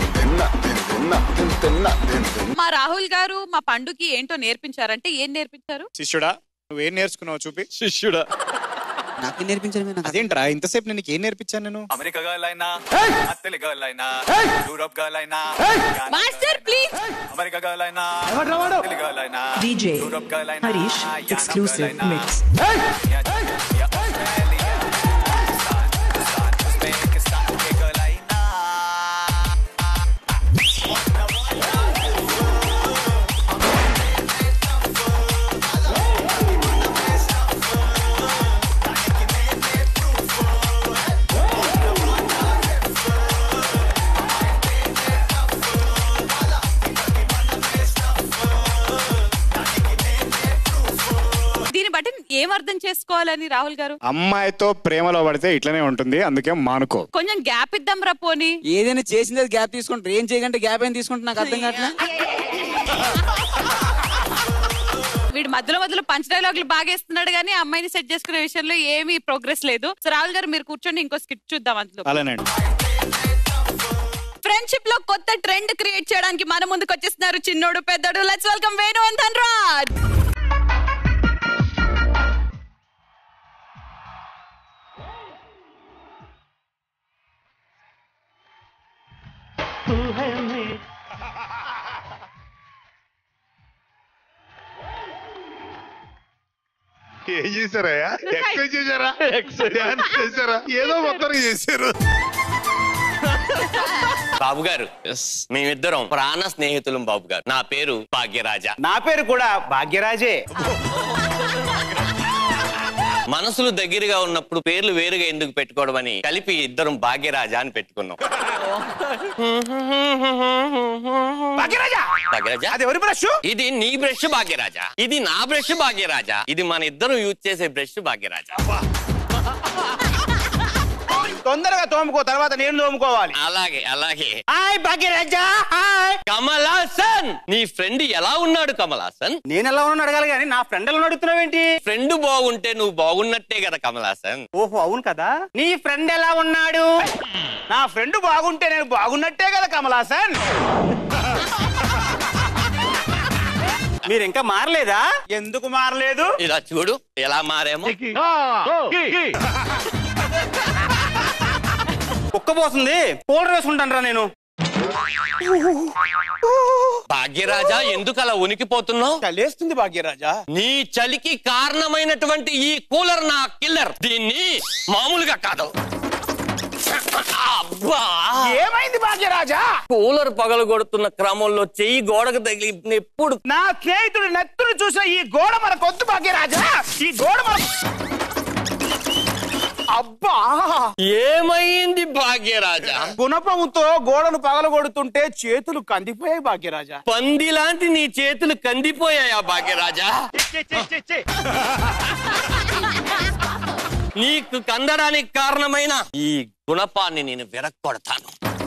మా రాహుల్ గారు మా పండుకి ఏంటో నేర్పించారంటే ఏం నేర్పించారు శిష్యుడా నువ్వేం నేర్చుకున్నావు చూపి శిష్యుడా నాకు నేర్పించారు అదేంట్రా ఇంతసేపు నేను నీకు ఏం నేర్పించాను నేను అమెరికా గర్ల్ అయినా అత్తలి గర్ల్ అయినా యూరోప్ గర్ల్ అయినా మాస్టర్ ప్లీజ్ అమెరికా గర్ల్ అయినా అత్తలి గర్ల్ అయినా DJ యూరోప్ గర్ల్ అయినా Harish exclusive mix. దీన్ని బట్టి ఏం అర్థం చేసుకోవాలని రాహుల్ గారు అమ్మాయితో ప్రేమలో పడితే ఇట్లనే ఉంటుంది అందుకే మానుకో కొంచెం గ్యాప్ ఇద్దాం రా పోనీ ఏదైనా చేసింది గ్యాప్ తీసుకుంటారు ఏం చేయకంటే గ్యాప్ ఏం తీసుకుంటారు నాకు అర్థం కావట్లే వీడు మధ్యలో మధ్యలో పంచ డైలాగులు బాగా వేస్తున్నాడు కానీ అమ్మాయిని సెట్ చేసుకునే విషయంలో ఏమీ ప్రోగ్రెస్ లేదు సో రాహుల్ గారు మీరు కూర్చొని ఇంకో స్కిట్ చూద్దాం అందులో అలానండి ఫ్రెండ్షిప్ లో కొత్త ట్రెండ్ క్రియేట్ చేయడానికి మన ముందుకు వచ్చేస్తున్నారు చిన్నోడు పెద్దోడు let's welcome Venu and Dhanraj ఏం చేశారా ఎక్సైజ్ చేశారా డాన్స్ చేశారా ఏదో మొత్తానికి చేశారు బాబు గారు మేమిద్దరం ప్రాణ స్నేహితులం బాబు గారు నా పేరు భాగ్యరాజ నా పేరు కూడా భాగ్యరాజే మనసులు దగ్గరగా ఉన్నప్పుడు పేర్లు వేరుగా ఎందుకు పెట్టుకోవడం అని కలిపి ఇద్దరం భాగ్యరాజ అని పెట్టుకున్నాం భాగ్యరాజా భాగ్యరాజ అది ఎవరి బ్రష్ ఇది నీ బ్రష్ భాగ్యరాజ ఇది నా బ్రష్ భాగ్యరాజ ఇది మన ఇద్దరం యూజ్ చేసే బ్రష్ భాగ్యరాజ తొందరగా తోముకో తర్వాత నేను తోముకోవాలి అలాగే అలాగే హాయ్ భాగ్యరాజా హాయ్ కమలాసన్ నీ ఫ్రెండ్ ఎలా ఉన్నాడు కమలాసన్ నేను ఎలా ఉన్నాను అడగాలి కానీ నా ఫ్రెండ్ ఎలా అడుగుతున్నావు ఏంటి ఫ్రెండ్ బాగుంటే నువ్వు బాగున్నట్టే కదా కమలాసన్ ఓహో అవును కదా నీ ఫ్రెండ్ ఎలా ఉన్నాడు నా ఫ్రెండ్ బాగుంటే నేను బాగున్నట్టే కదా కమలాసన్ మీరు ఇంకా మారలేదా ఎందుకు మారలేదు ఇలా చూడు ఎలా మారేమో కుక్క పోతుంది కూలర్ వేసుకుంటాను నేను భాగ్యరాజా ఎందుకు అలా ఉనికిపోతున్నావు చలేస్తుంది భాగ్యరాజా నీ చలికి కారణమైనటువంటి ఈ కూలర్ నా కిల్లర్ దీన్ని మామూలుగా కాదు అబ్బా ఏమైంది భాగ్యరాజా కూలర్ పగలు కొడుతున్న క్రమంలో చెయ్యి గోడకు తగిలి ఎప్పుడు నా స్నేహితుడు నెత్తురు చూసిన ఈ గోడ మనకొద్దు భాగ్యరాజా ఈ గోడ మన అబ్బా ఏమైంది భాగ్యరాజా గుణపంతో గోడను పగలగొడుతుంటే చేతులు కందిపోయాయి భాగ్యరాజా పంది లాంటి నీ చేతులు కందిపోయాయా భాగ్యరాజా నీకు కందడానికి కారణమైన ఈ గుణపాన్ని నేను విరక్కొడతాను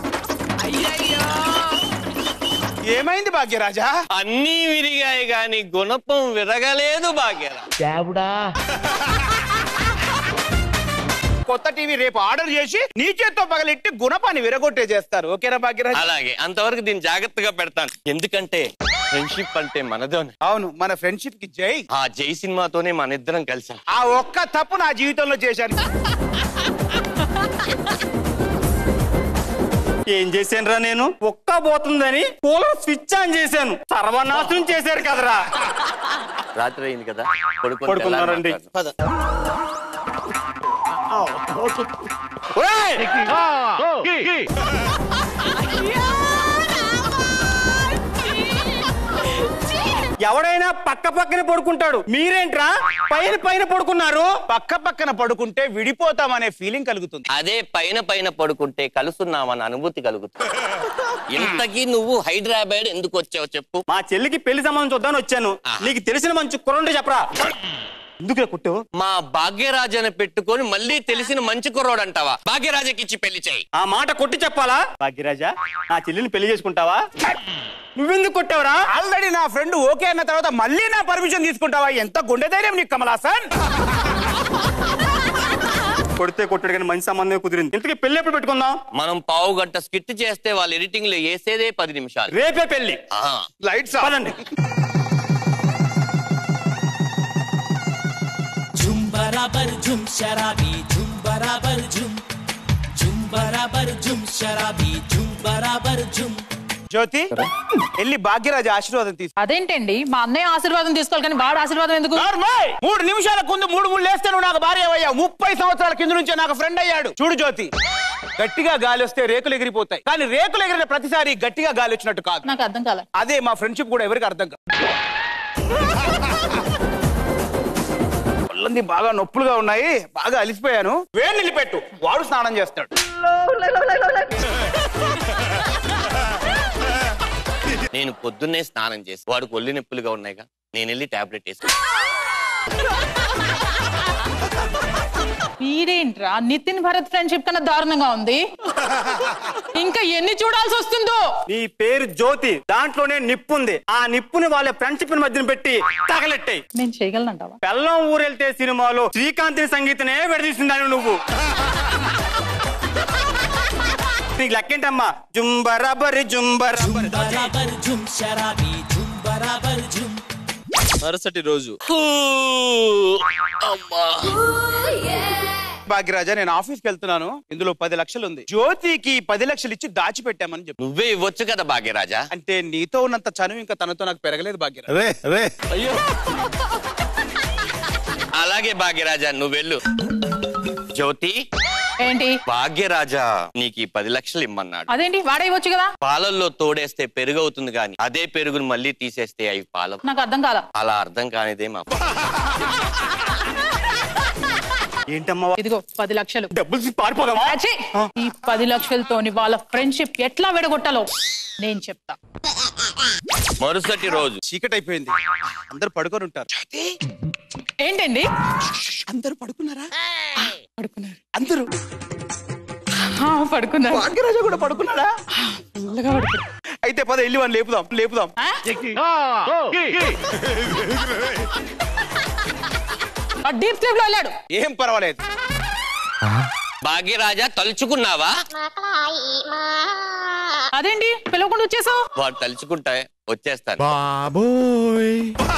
ఏమైంది భాగ్యరాజా అన్నీ విరిగాయి గాని గుణపం విరగలేదు భాగ్యరాజా కొత్త టీవీ రేపు ఆర్డర్ చేసి నీ చేత్తో పగలెట్టి గుణపాన్ని విరగొట్టే చేస్తారు ఓకేనా భాగ్యరాజా అలాగే అంతవరకు దీన్ని జాగ్రత్తగా పెడతాను ఎందుకంటే ఫ్రెండ్షిప్ అంటే మనదోనే అవును మన ఫ్రెండ్షిప్ కి జై ఆ జై సినిమాతోనే మన ఇద్దరం కలిసాం ఆ ఒక్క తప్పు నా జీవితంలో చేశాను ఏం చేశానురా నేను ఒక్క పోతుందని కూలర్ స్విచ్ ఆన్ చేశాను సర్వనాశనం చేశారు కదరా రాత్రి అయింది కదా పడుకొని పడుకున్నారండి తెల్లారి మాట్లాడదాం. ఎవడైనా పక్క పక్కన పడుకుంటాడు మీరేంట్రా పైన పైన పడుకున్నారు పక్క పక్కన పడుకుంటే విడిపోతామనే ఫీలింగ్ కలుగుతుంది అదే పైన పైన పడుకుంటే కలుసున్నామన్న అనుభూతి కలుగుతుంది ఇంతకీ నువ్వు హైదరాబాద్ ఎందుకు వచ్చావు చెప్పు మా చెల్లికి పెళ్లి సంబంధం చూద్దామని వచ్చాను నీకు తెలిసిన మంచి కురండి చెప్పరా ఎందుకు కుట్టావు మా భాగ్యరాజాని పెట్టుకొని మళ్ళీ తెలిసిన మంచి కుర్రోడు అంటావా భాగ్యరాజకి ఇచ్చి పెళ్లి చేయి ఆ మాట కొట్టి చెప్పాలా భాగ్యరాజా నా చెల్లిని పెళ్లి చేసుకుంటావా నువ్వెందుకు కొట్టావురా ఆల్రెడీ నా ఫ్రెండ్ ఓకే అన్న తర్వాత మళ్ళీ నా పర్మిషన్ తీసుకుంటావా ఎంత గుండె ధైర్యం నీకు కమలాసన్ కొడితే కొట్టాడు కానీ మంచి సంబంధం కుదిరింది ఇంతకీ పెళ్లి ఎప్పుడు పెట్టుకుందాం మనం పావు గంట స్కిట్ చేస్తే వాళ్ళు ఎడిటింగ్ లో వేసేదే పది నిమిషాలు రేపే పెళ్లి ఆ. లైట్స్ పదండి झुम बराबर झुम शराबी झुम बराबर झुम झुम बराबर झुम शराबी झुम बराबर झुम జ్యోతి వెళ్ళి భాగ్యరాజు ఆశీర్వాదం తీసు అదేంటండి మా అన్నయ్య ఆశీర్వాదం తీసుకోవాలి కానీ వాడు ఆశీర్వాదం ఎందుకు నార్మల్. మూడు నిమిషాల ముందు మూడు మూడు లేస్తే నువ్వు నాకు భార్య అయ్యావు ముప్పై సంవత్సరాల కింద నుంచే నాకు ఫ్రెండ్ అయ్యాడు చూడు జ్యోతి గట్టిగా గాలి వస్తే రేకులు ఎగిరిపోతాయి కానీ రేకులు ఎగిరిన ప్రతిసారి గట్టిగా గాలి వచ్చినట్టు కాదు నాకు అర్థం కాలే అదే మా ఫ్రెండ్షిప్ కూడా ఎవరికి అర్థం కాదు ఒళ్ళంది బాగా నొప్పులుగా ఉన్నాయి బాగా అలిసిపోయాను వేడి నిలిపెట్టు వాడు స్నానం చేస్తాడు నేను పొద్దున్నే స్నానం చేసి వాడికి ఒళ్ళు నొప్పులుగా ఉన్నాయిగా నేను వెళ్ళి టాబ్లెట్ వేసుకున్నా వీడేంట్రా నితిన్ భరత్ ఫ్రెండ్షిప్ కన్నా దారుణంగా ఉంది ఇంకా ఎన్ని చూడాల్సి వస్తుందో నీ పేరు జ్యోతి దాంట్లోనే నిప్పు ఉంది ఆ నిప్పుని వాళ్ళ ఫ్రెండ్షిప్ మధ్యన పెట్టి తగలెట్టాయి నేను చేయగలనంటావా పెళ్ళం ఊరెళ్తే సినిమాలో శ్రీకాంత్ సంగీతనే విడదీసిందాను నువ్వు నీకు లెక్కేంటమ్మా జుంబరాబరి జుంబరాబరి बराबर झुम शराबी झुम बराबर झुम మరుసటి రోజు భాగ్యరాజా నేను ఆఫీస్కి వెళ్తున్నాను ఇందులో పది లక్షలు ఉంది జ్యోతికి పది లక్షలు ఇచ్చి దాచిపెట్టామని చెప్పు నువ్వే ఇవ్వచ్చు కదా భాగ్యరాజా అంటే నీతో ఉన్నంత చనువు ఇంకా తనతో నాకు పెరగలేదు భాగ్యరాజా రే రే అలాగే భాగ్యరాజా నువ్వు వెళ్ళు జ్యోతి ఏంటి భాగ్యరాజా నీకు ఈ పది లక్షలు ఇమ్మన్నాడు అదేంటి వాడే ఇవ్వచ్చు కదా పాలల్లో తోడేస్తే పెరుగు అవుతుంది కానీ అదే పెరుగును మళ్ళీ తీసేస్తే అవి పాల నాకు అర్థం కాల అలా అర్థం కానిదే మా ఏంటమ్మా ఇదిగో పది లక్షలు డబ్బులు పారిపోదామా అచ్చీ! ఈ పది లక్షలతోని వాళ్ళ ఫ్రెండ్షిప్ ఎట్లా విడగొట్టాలో నేను చెప్తా మరుసటి రోజు చీకటి అయిపోయింది అందరు పడుకొని ఉంటారు ఏంటండి అందరూ పడుకున్నారా పడుకున్నారు అందరూ ఆ, పడుకున్నారు భాగ్యరాజా కూడా పడుకున్నాడా మెల్లగా పడుకున్నారు. అయితే పద వెళ్ళి వాళ్ళు లేపుదాం లేపుదాం ఆ డీప్ స్లీప్ లో వెళ్ళాడు ఏం పర్వాలేదు భాగ్యరాజా తలుచుకున్నావా అదేంటి పిలవకుండా వచ్చేసావు వాడు తలుచుకుంటా వచ్చేస్తాను బాబోయ్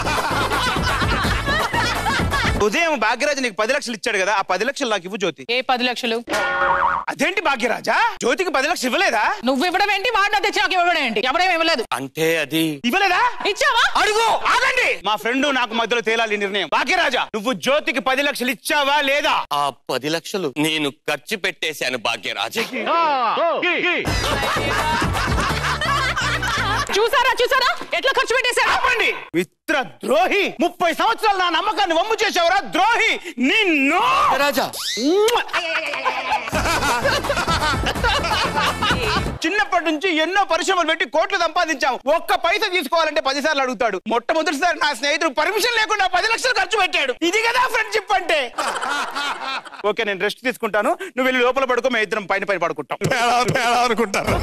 ఉదయం భాగ్యరాజు నీకు పది లక్షలు ఇచ్చాడు కదా ఆ పది లక్షలు నాకు ఇవ్వు జ్యోతి ఏ పది లక్షలు అదేంటి భాగ్యరాజా జ్యోతికి పది లక్షలు ఇవ్వలేదా నువ్వు ఇవ్వడం ఏంటి వాడిన తెచ్చి నాకు ఇవ్వడం ఏంటి ఎవడేం ఇవ్వలేదు అంటే అది ఇవ్వలేదా ఇచ్చావా అడుగు ఆగండి మా ఫ్రెండ్ నాకు మధ్యలో తేలాలి నిర్ణయం భాగ్యరాజా నువ్వు జ్యోతికి పది లక్షలు ఇచ్చావా లేదా ఆ పది లక్షలు నేను ఖర్చు పెట్టేశాను భాగ్యరాజు చూసారా చూసారా ఎట్లా ఖర్చు పెట్టేశాడు ఆపండి మిత్ర ద్రోహి ముప్పై సంవత్సరాలు నా నమ్మకాన్ని వమ్ము చేసావురా ద్రోహి నిన్ను రాజా చిన్నప్పటి నుంచి ఎన్నో పరిశ్రమలు పెట్టి కోట్లు సంపాదించాం ఒక్క పైసా తీసుకోవాలంటే పది సార్లు అడుగుతాడు మొట్టమొదటిసారి నా స్నేహితుడు పర్మిషన్ లేకుండా పది లక్షలు ఖర్చు పెట్టాడు ఇది కదా ఫ్రెండ్షిప్ అంటే ఓకే నేను రెస్ట్ తీసుకుంటాను నువ్వు వెళ్ళి లోపల పడుకో మేము ఇద్దరం పైన పైన పడుకుంటాం అనుకుంటారు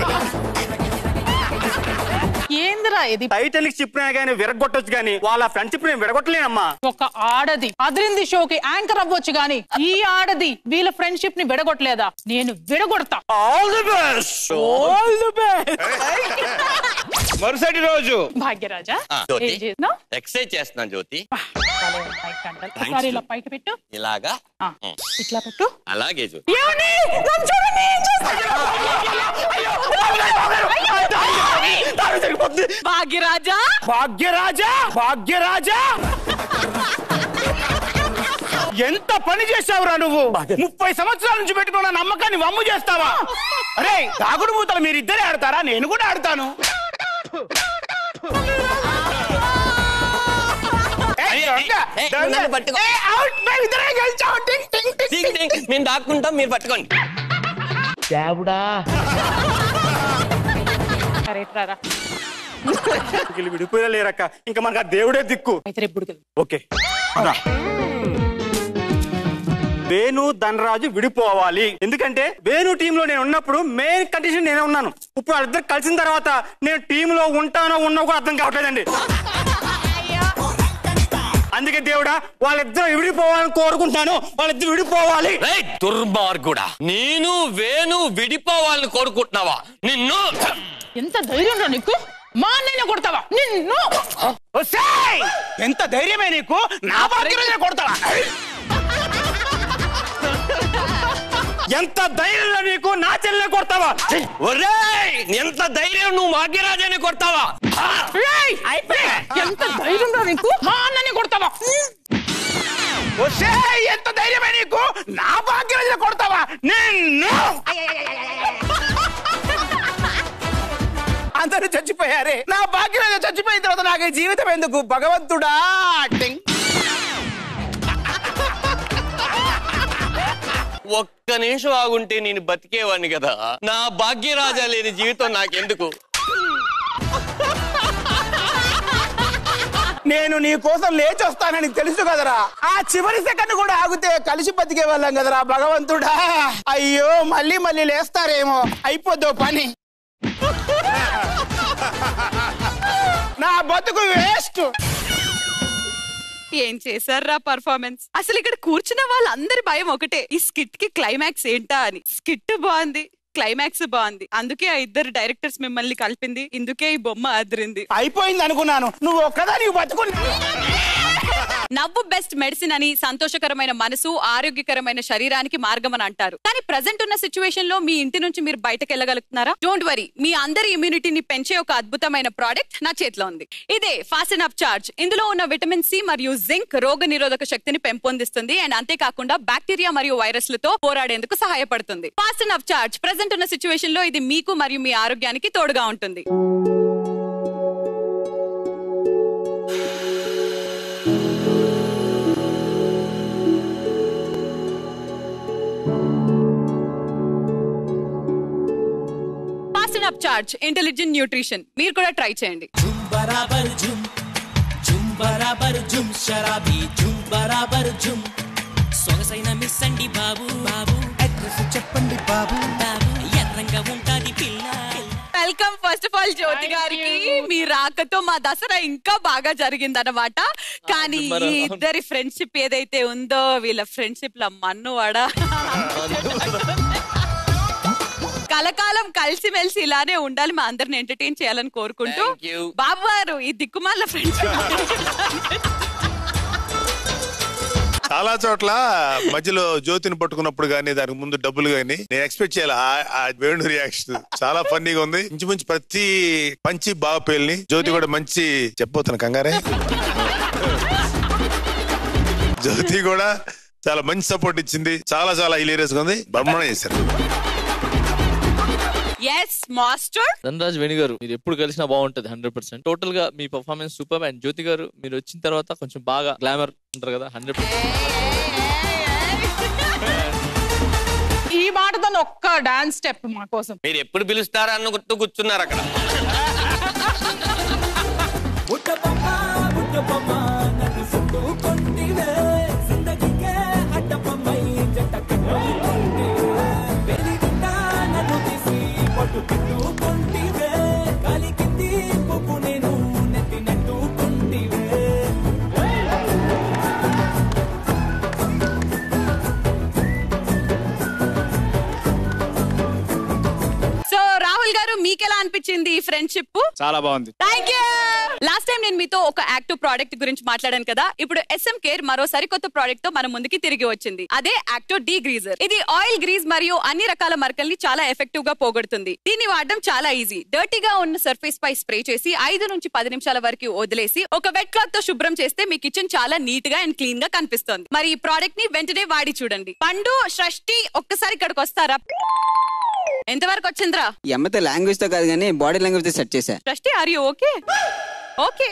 ఏందిరా ఇది టైటానిక్ షిప్ కానీ విరగొట్టొచ్చు కానీ వాళ్ళ ఫ్రెండ్షిప్ నేను విడగొట్టలేనమ్మా ఒక ఆడది అదిరింది షోకి యాంకర్ అవ్వచ్చు గాని ఈ ఆడది వీళ్ళ ఫ్రెండ్షిప్ ని విడగొట్టలేదా నేను విడగొడతా all the best all the best మరుసటి రోజు భాగ్యరాజా ఆ, ఏం జ్యోతి చేసినావ్? ఎక్సైజ్ చేస్తున్నాను జ్యోతి ఒకసారి ఇలా పైకి పెట్టు ఇలాగా ఆ, ఇట్లా పెట్టు అలాగే జ్యోతి ఏమండి? నన్ను చూడండి, ఏం చేస్తున్నారో? భాగ్యరాజా భాగ్యరాజా భాగ్యరాజా ఎంత పని చేసావురా నువ్వు ముప్పై సంవత్సరాల నుంచి పెట్టుకున్న నమ్మకాన్ని వమ్ము చేస్తావా అరే దాగుడు మూతలు మీరిద్దరే ఆడతారా నేను కూడా ఆడతాను ఏయ్, దొంగ, ఏయ్, దొంగ. నన్ను పట్టుకో. ఏయ్, అవుట్, మేమిద్దరే గెలిచాం. టింగ్, టింగ్, టింగ్. టింగ్ టింగ్. మేము దాక్కుంటాం మీరు పట్టుకోండి కరెక్ట్ రారా వీళ్ళు విడిపోయా లేరక్క ఇంకా మనకు ఆ దేవుడే దిక్కు అయితే రేపు గుడికి వెళ్దాం. ఓకే వేణు ధనరాజు విడిపోవాలి ఎందుకంటే వేణు టీమ్ లో నేను ఉన్నప్పుడు మెయిన్ కండిషన్ నేనే ఉన్నాను ఇప్పుడు వాళ్ళిద్దరు కలిసిన తర్వాత నేను టీమ్ లో ఉంటానో ఉన్నో కూడా అర్థం కావట్లేదండి అందుకే దేవుడా వాళ్ళిద్దరు విడిపోవాలని కోరుకుంటాను వాళ్ళిద్దరు విడిపోవాలి రేయ్, దుర్మార్గుడా నేను వేణు విడిపోవాలని కోరుకుంటున్నావా నిన్ను ఎంత ధైర్యం రా నీకు మా అన్నయ్య కొడతావా నిన్ను ఒసేయ్! ఎంత ధైర్యమే నీకు నా భాగ్యరాజే కొడతావా ఎంత ధైర్యం నీకు నా చెల్లె కొడతావా ఒరేయ్ ఎంత ధైర్యం నువ్వు భాగ్యరాజాన్ని కొడతావా రేయ్! ఎంత ధైర్యం రా నీకు మా అన్నని కొడతావా ఒసేయ్! ఎంత ధైర్యమే నీకు నా భాగ్యరాజే కొడతావా నిన్ను అందరూ చచ్చిపోయారే నా భాగ్యరాజు చచ్చిపోయిన తర్వాత నాకు ఈ జీవితం ఎందుకు భగవంతుడా టింగ్. ఒక్క నిమిషం ఆగుంటే నేను బతికేవాడిని కదా నా భాగ్యరాజా లేని జీవితం నాకెందుకు నేను నీ కోసం లేచి వస్తానని తెలుసు కదరా ఆ చివరి సెకండ్ కూడా ఆగితే కలిసి బతికే వాళ్ళం కదరా భగవంతుడా అయ్యో మళ్ళీ మళ్ళీ లేస్తారేమో అయిపోద్దో పని నా బతుకు వేస్ట్ ఏం చేశారా పర్ఫార్మెన్స్ అసలు ఇక్కడ కూర్చున్న వాళ్ళందరి భయం ఒకటే ఈ స్కిట్ కి క్లైమాక్స్ ఏంటా అని స్కిట్ బాగుంది క్లైమాక్స్ బాగుంది అందుకే ఆ ఇద్దరు డైరెక్టర్స్ మిమ్మల్ని కలిపింది ఇందుకే ఈ బొమ్మ అదిరింది అయిపోయింది అనుకున్నాను నువ్వు ఒక్కదా నీవు బతుకుని నవ్వు బెస్ట్ మెడిసిన్ అని సంతోషకరమైన మనసు ఆరోగ్యకరమైన శరీరానికి మార్గం అని అంటారు కానీ ప్రజెంట్ ఉన్న సిచ్యువేషన్ లో మీ ఇంటి నుంచి మీరు బయటకు వెళ్ళగలుగుతున్నారా డోంట్ వరీ మీ అందరి ఇమ్యూనిటీని పెంచే ఒక అద్భుతమైన ప్రోడక్ట్ నా చేతిలో ఉంది ఇదే ఫాస్ట్ అప్ చార్జ్ ఇందులో ఉన్న విటమిన్ సి మరియు జింక్ రోగ నిరోధక శక్తిని పెంపొందిస్తుంది అండ్ అంతేకాకుండా బాక్టీరియా మరియు వైరస్లతో పోరాడేందుకు సహాయపడుతుంది ఫాస్ట్ అప్ చార్జ్ ప్రజెంట్ ఉన్న సిచ్యువేషన్ లో ఇది మీకు మరియు మీ ఆరోగ్యానికి తోడుగా ఉంటుంది fast up charge intelligent nutrition మీరు కూడా ట్రై చేయండి బరాబర్ జుమ్ జుమ్ బరాబర్ జుమ్ షరాబీ జుమ్ బరాబర్ జుమ్ సొగసైన మిస్ అండి బాబు బాబు అడ్రస్ చెప్పండి బాబు బాబు ఎర్రంగా ఉంటాది పిల్ల welcome first of all Jyothi గారికి మీ రాకతో మా దసరా ఇంకా బాగా జరిగిందన్నమాట కానీ ఈ ఇద్దరి ఫ్రెండ్షిప్ ఏదైతే ఉందో వీళ్ళ ఫ్రెండ్షిప్ లో మన్ను వడ కలకాలం కలిసిమెలిసి ఇలానే ఉండాలి మా అందరిని ఎంటర్టైన్ చేయాలని కోరుకుంటూ Thank you. బాబు గారు ఈ దిక్కుమాల ఫ్రెండ్స్ చాలా చోట్ల మధ్యలో జ్యోతిని పట్టుకున్నప్పుడు గానీ దానికి ముందు డబ్బులు గానీ నేను ఎక్స్పెక్ట్ చేయాలి ఆ- ఆ వేణు రియాక్షన్ చాలా ఫన్నీగా ఉంది ఇంచుమించు ప్రతి మంచి బాగా పేలిని జ్యోతి కూడా మంచి చెప్పబోతున్నా కంగారే జ్యోతి కూడా చాలా మంచి సపోర్ట్ ఇచ్చింది చాలా చాలా హిలేరియస్ గా ఉంది బ్రహ్మణ చేశారు ఎస్ మాస్టర్ ధనరాజ్ వేణు గారు మీరు ఎప్పుడు కలిసినా బాగుంటది హండ్రెడ్ పర్సెంట్ టోటల్ గా మీ performance super and Jyothi garu మీరు వచ్చిన తర్వాత కొంచెం బాగా గ్లామర్ ఉంటారు కదా హండ్రెడ్ ఈ మాటతో ఒక్క డాన్స్ స్టెప్ మా కోసం మీరు ఎప్పుడు పిలుస్తారా అన్నట్టు కూర్చున్నారు అక్కడ సో రాహుల్ గారు మీకెలా అనిపించింది ఈ ఫ్రెండ్షిప్ చాలా బాగుంది థ్యాంక్ యూ లాస్ట్ టైం నేను మీతో ఒక యాక్టివ్ ప్రోడక్ట్ గురించి మాట్లాడాను కదా ఇప్పుడు ఎస్ఎం కేర్ మరో సరికొత్త ప్రోడక్ట్ తో మన ముందుకి తిరిగి వచ్చింది అదే యాక్టివ్ డీ గ్రీజర్ ఇది ఆయిల్ గ్రీజ్ మరియు అన్ని రకాల మరకల్ని చాలా ఎఫెక్టివ్ గా పోగొడుతుంది దీన్ని వాడడం చాలా ఈజీ డర్టీగా ఉన్న సర్ఫేస్ పై స్ప్రే చేసి ఐదు నుంచి పది నిమిషాల వరకు వదిలేసి ఒక వెట్ క్లాత్ తో శుభ్రం చేస్తే మీ కిచెన్ చాలా నీట్ గా అండ్ క్లీన్ గా కనిపిస్తుంది మరి ఈ ప్రోడక్ట్ ని వెంటనే వాడి చూడండి పండు షష్టి ఒక్కసారి ఇక్కడికి వస్తారా ఎంతవరకు వచ్చిందిరా ఈ అమ్మతో లాంగ్వేజ్ తో కాదు కానీ బాడీ లాంగ్వేజ్ తో సెట్ చేశా Shashti are you okay okay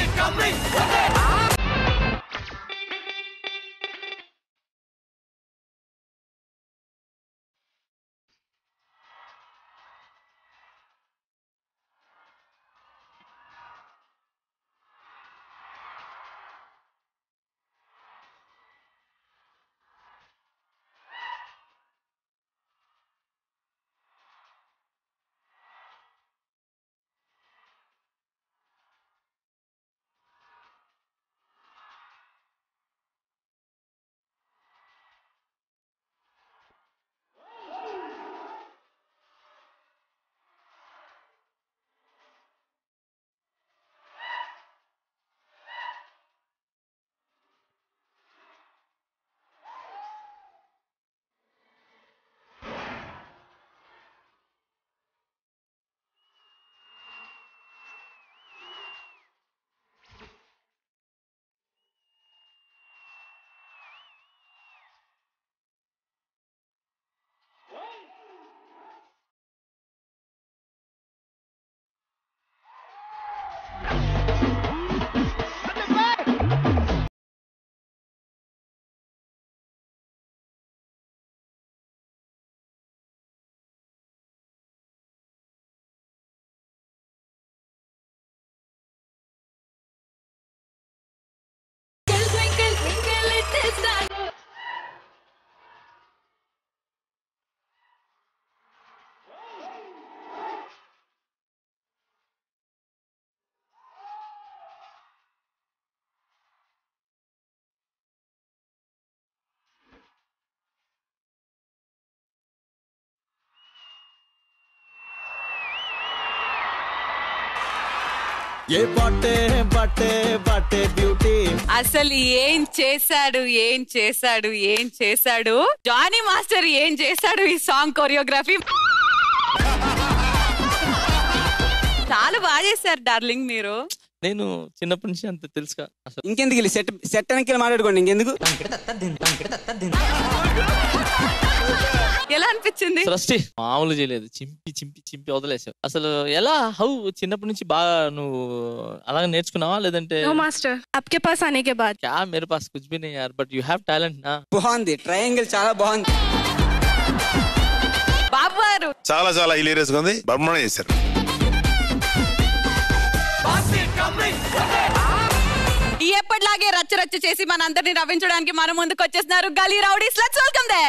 ఏ బాటే బాటే బాటే బ్యూటీ అసలు ఏం చేశాడు ఏం చేశాడు ఏం చేశాడు జానీ మాస్టర్ ఏం చేశాడు ఈ సాంగ్ కొరియోగ్రఫీ చాలా బాగా చేశారు డార్లింగ్ మీరు నేను చిన్నప్పటి నుంచి అంత తెలుసుగా అసలు ఇంకెందుకు వెళ్ళి సెట్ సెట్ వెనక్కి మాట్లాడుకోండి ఇంకెందుకు ఎలా అనిపించింది సృష్టి మామూలు చేయలేదు చింపి చింపి చింపి వదిలేసావు అసలు ఎలా హౌ చిన్నప్పటి నుంచి బాగా నువ్వు అలాగే నేర్చుకున్నావా లేదంటే नो मास्टर आपके पास आने के बाद क्या मेरे पास कुछ भी नहीं यार बट यू हैव टैलेंट ना బాగుంది ట్రయాంగిల్ చాలా బాగుంది బాబు గారు చాలా చాలా హిలేరియస్ గా ఉంది బ్రహ్మణ చేశారు ఈ ఎప్పటిలాగే రచ్చ రచ్చ చేసి మనందరినీ నవ్వించడానికి మన ముందుకు వచ్చేస్తున్నారు గలీ రౌడీస్ లెట్స్ వెల్కమ్ దే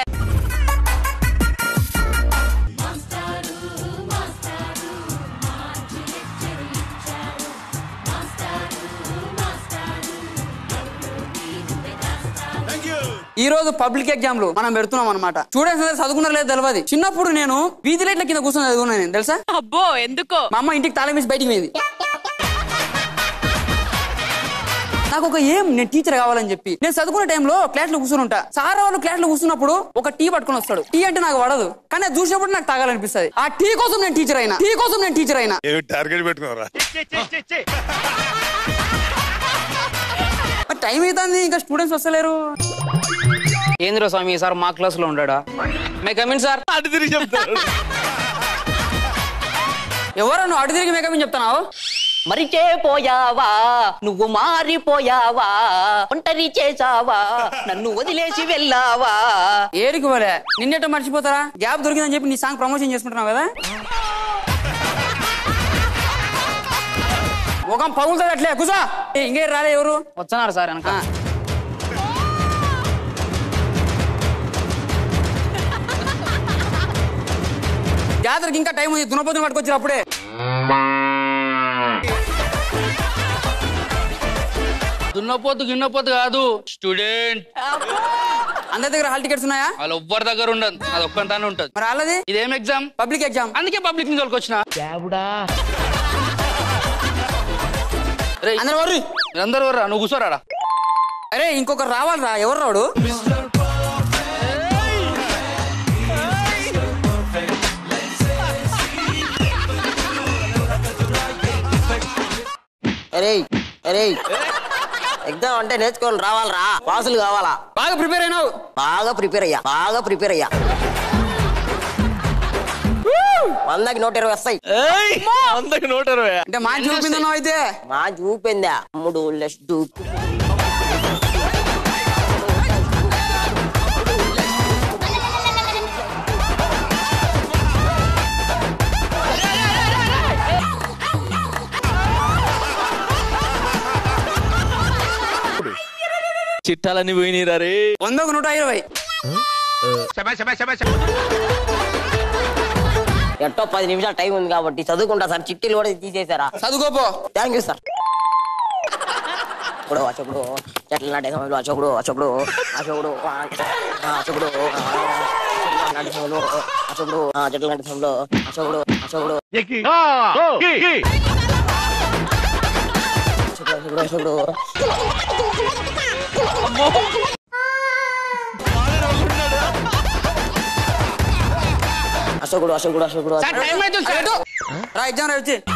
ఈ రోజు పబ్లిక్ ఎగ్జామ్లు మనం పెడుతున్నాం అనమాట స్టూడెంట్స్ అందరూ చదువుకున్నారు లేదు తెలియదు చిన్నప్పుడు నేను వీధి లైట్ల కింద కూర్చొని చదువుకున్నాను నేను తెలుసా అబ్బో ఎందుకో మా అమ్మ ఇంటికి తాళం వేసి బయటికి పోయింది నాకు ఒక ఏం నేను టీచర్ కావాలని చెప్పి నేను చదువుకునే టైంలో క్లాస్ లో కూర్చుని ఉంటా సార్ వాళ్ళు క్లాస్ లో కూర్చున్నప్పుడు ఒక టీ పట్టుకొని వస్తాడు టీ అంటే నాకు పడదు కానీ అది చూసినప్పుడు నాకు తాగాలనిపిస్తుంది ఆ టీ కోసం నేను టీచర్ అయినా టీ కోసం నేను టీచర్ అయినా ఏమి టార్గెట్ పెట్టుకున్నారా టైం అవుతుంది ఇంకా స్టూడెంట్స్ వస్తలేరు ఏంద్ర స్వామి సార్ మా క్లాస్ లో ఉన్నాడా మే కమిన్ సార్ అటు తిరిగి చెప్తాడు ఎవరు నువ్వు అటు తిరిగి మే కమిన్ చెప్తావు మరిచేపోయావా నువ్వు మారిపోయావా ఒంటరి చేసావా నన్ను వదిలేసి వెళ్ళావా ఏడికి పోలే నిన్నెట్ట మర్చిపోతారా గ్యాప్ దొరికిందని చెప్పి నీ సాంగ్ ప్రమోషన్ చేసుకుంటున్నావు కదా ముఖం పగులుతుంది అట్లే కూసా ఇంకే రాలే ఎవరు వచ్చన్నారు సార్ వెనక జాతరకి ఇంకా టైం ఉంది దునపోతుని పట్టుకొచ్చారు అప్పుడే దున్నపోతు గిన్నపోతు కాదు స్టూడెంట్ అందరి దగ్గర హాల్ టికెట్స్ ఉన్నాయా వాళ్ళు ఎవ్వరి దగ్గర ఉండదు అది ఒక్కంతానే ఉంటది మరి వాళ్ళది ఇదేం ఎగ్జామ్ పబ్లిక్ ఎగ్జామ్ అందుకే పబ్లిక్ నుంచి వచ్చిన అందరు వర్రి అందరు వర్రా నువ్వు కూర్చోరాడా అరే ఇంకొకరు రావాలిరా ఎవరు రాడు అరే అరే ఎగ్జామ్ అంటే నేర్చుకోవాలి రావాలరా పాసులు కావాలా బాగా ప్రిపేర్ అయినావు బాగా ప్రిపేర్ అయ్యా బాగా ప్రిపేర్ అయ్యా వందకి నూట ఇరవై వస్తాయి వందకి నూట ఇరవై అంటే మా చూపిందన్నావు అయితే మా చూపిందా మూడు లెస్ దూకు చిట్టాలన్నీ పోయినాయి రే వందకు నూట ఇరవై ఎట్టో పది నిమిషాలు టైం ఉంది కాబట్టి చదువుకుంటా సార్ చిట్టీలు కూడా తీసేశారా చదువుకోపో థ్యాంక్ యూ సార్ ఇప్పుడు అశోకుడు చెట్ల నాటే సమయంలో అశోకుడు అశోకుడు అశోకుడు ఆ, అశోకుడు ఆ, నాటే సమయంలో అశోకుడు ఆ, చెట్ల నాటే సమయంలో అశోకుడు అశోకుడు అశోకుడు అశోకుడు అశోకుడు అశోకుడు అశోకుడు అశోకుడు సార్ టైం అవుతుంది సార్ రా ఎగ్జామ్ రా వచ్చి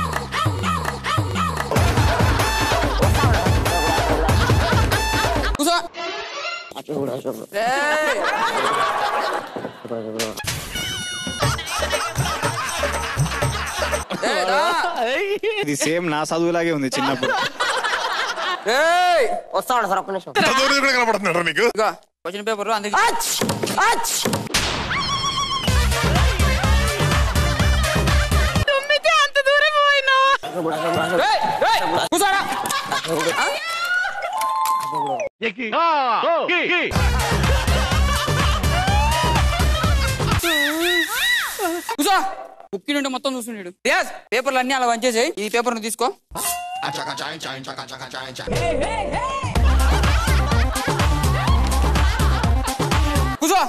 కూసో అశోకుడు అశోకుడు ఏయ్. ఏయ్, రా. ఇది సేమ్ నా చదువులాగే ఉంది చిన్నప్పుడు ఏయ్. వస్తాడు సార్ ఒక్క నిమిషం చదువు కూడా కనపడుతున్నాడు నీకు ఇదిగో క్వశ్చన్ పేపర్ అందుకే తుమ్మితే అంత దూరం పోయినావు అశోకుడు అశోకుడు అశోకుడు ఏయ్, ఏయ్, కూసోరా. అశోకుడు ఆ? కూసో బుక్కి నుండి మొత్తం చూస్తున్నాడు రియాజ్ పేపర్లు అన్ని అలా వంచేసాయి ఈ పేపర్ ను తీసుకో కూసో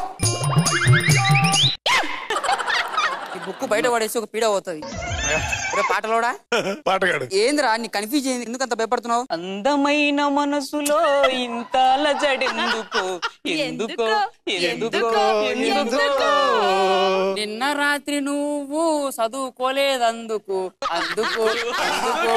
ఈ బుక్ బయట పడేసి ఒక పీడ పోతుంది ఒరే పాటలోడా పాటగాడు ఏందిరా నీ కన్ఫ్యూజ్ అయింది ఎందుకు అంత భయపడుతున్నావు అందమైన మనసులో ఇంత అలజడెందుకు ఎందుకో ఎందుకో ఎందుకో నిన్న రాత్రి నువ్వు చదువుకోలేదందుకు అందుకు అందుకు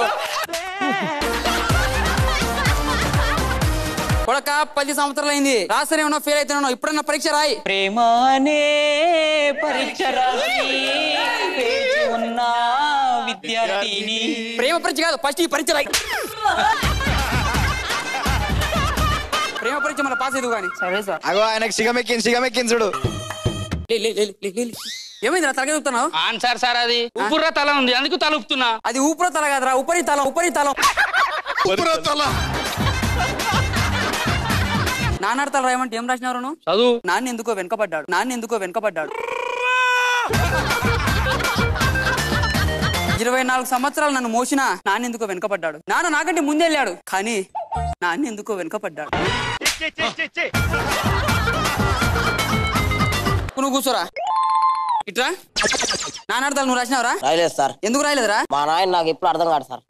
కొడక పది సంవత్సరాలు అయింది రాసరే ఉన్నా ఫెయిల్ అవుతున్నా ఇప్పుడన్నా పరీక్ష రాయి ప్రేమానే పరీక్ష రాసి వేచి ఉన్న విద్యార్థిని ప్రేమ పరీక్ష కాదు ఫస్ట్ ఈ పరీక్ష రాయి ప్రేమ పరీక్ష మన పాస్ అయ్యేది కానీ సరే సార్ అగో ఆయనకు సిగమెక్కింది సిగమెక్కింది చూడు ఏమైంది రా తలగా చెప్తున్నావు ఆన్సర్ సార్ అది ఉప్పుర్ర తల ఉంది అందుకు తల ఉప్పుతున్నా అది ఊపిరి తల కాదురా ఉపరి తల ఉపరి తల నాన్నడతలు రాయమంటే ఏం రాసినారు నువ్వు చదువు నాన్న ఎందుకో వెనకబడ్డాడు నాన్న ఎందుకో వెనకబడ్డాడు ఇరవై నాలుగు సంవత్సరాలు నన్ను మోసిన నాన్న ఎందుకో వెనకబడ్డాడు నాన్న నాకంటే ముందే వెళ్ళాడు కానీ నాన్న ఎందుకో వెనకబడ్డాడు నువ్వు కూర్చోరా ఇట్రా నానాడతాను నువ్వు రాసినావరా రాయలేదు సార్ ఎందుకు రాయలేదురా మా నాయన నాకు ఎప్పుడు అర్థం కాదు సార్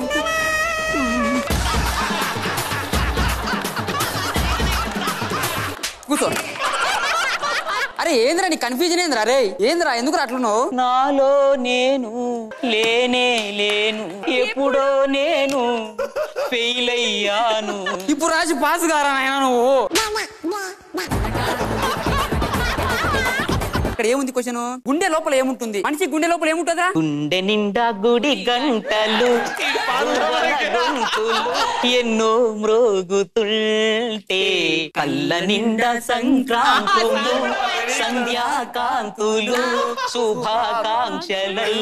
కూర్చో అరే ఏందిరా నీ కన్ఫ్యూజన్ ఏందిరా రే ఏందిరా ఎందుకు అట్లున్నావు నాలో నేను లేనే లేను ఎప్పుడో నేను ఫెయిల్ అయ్యాను ఇప్పుడు రాసి పాస్ కారా నాయనా నువ్వు ఇక్కడ ఏముంది క్వశ్చన్ గుండె లోపల ఏముంటుంది మనిషి గుండె లోపల ఏముంటుందా గుండె నిండా గుడి గంటలు గొంతులు ఎన్నో మ్రోగుతుంటే కళ్ళ నిండా సంక్రాంతులు సంధ్యాకాంతులు శుభాకాంక్షలు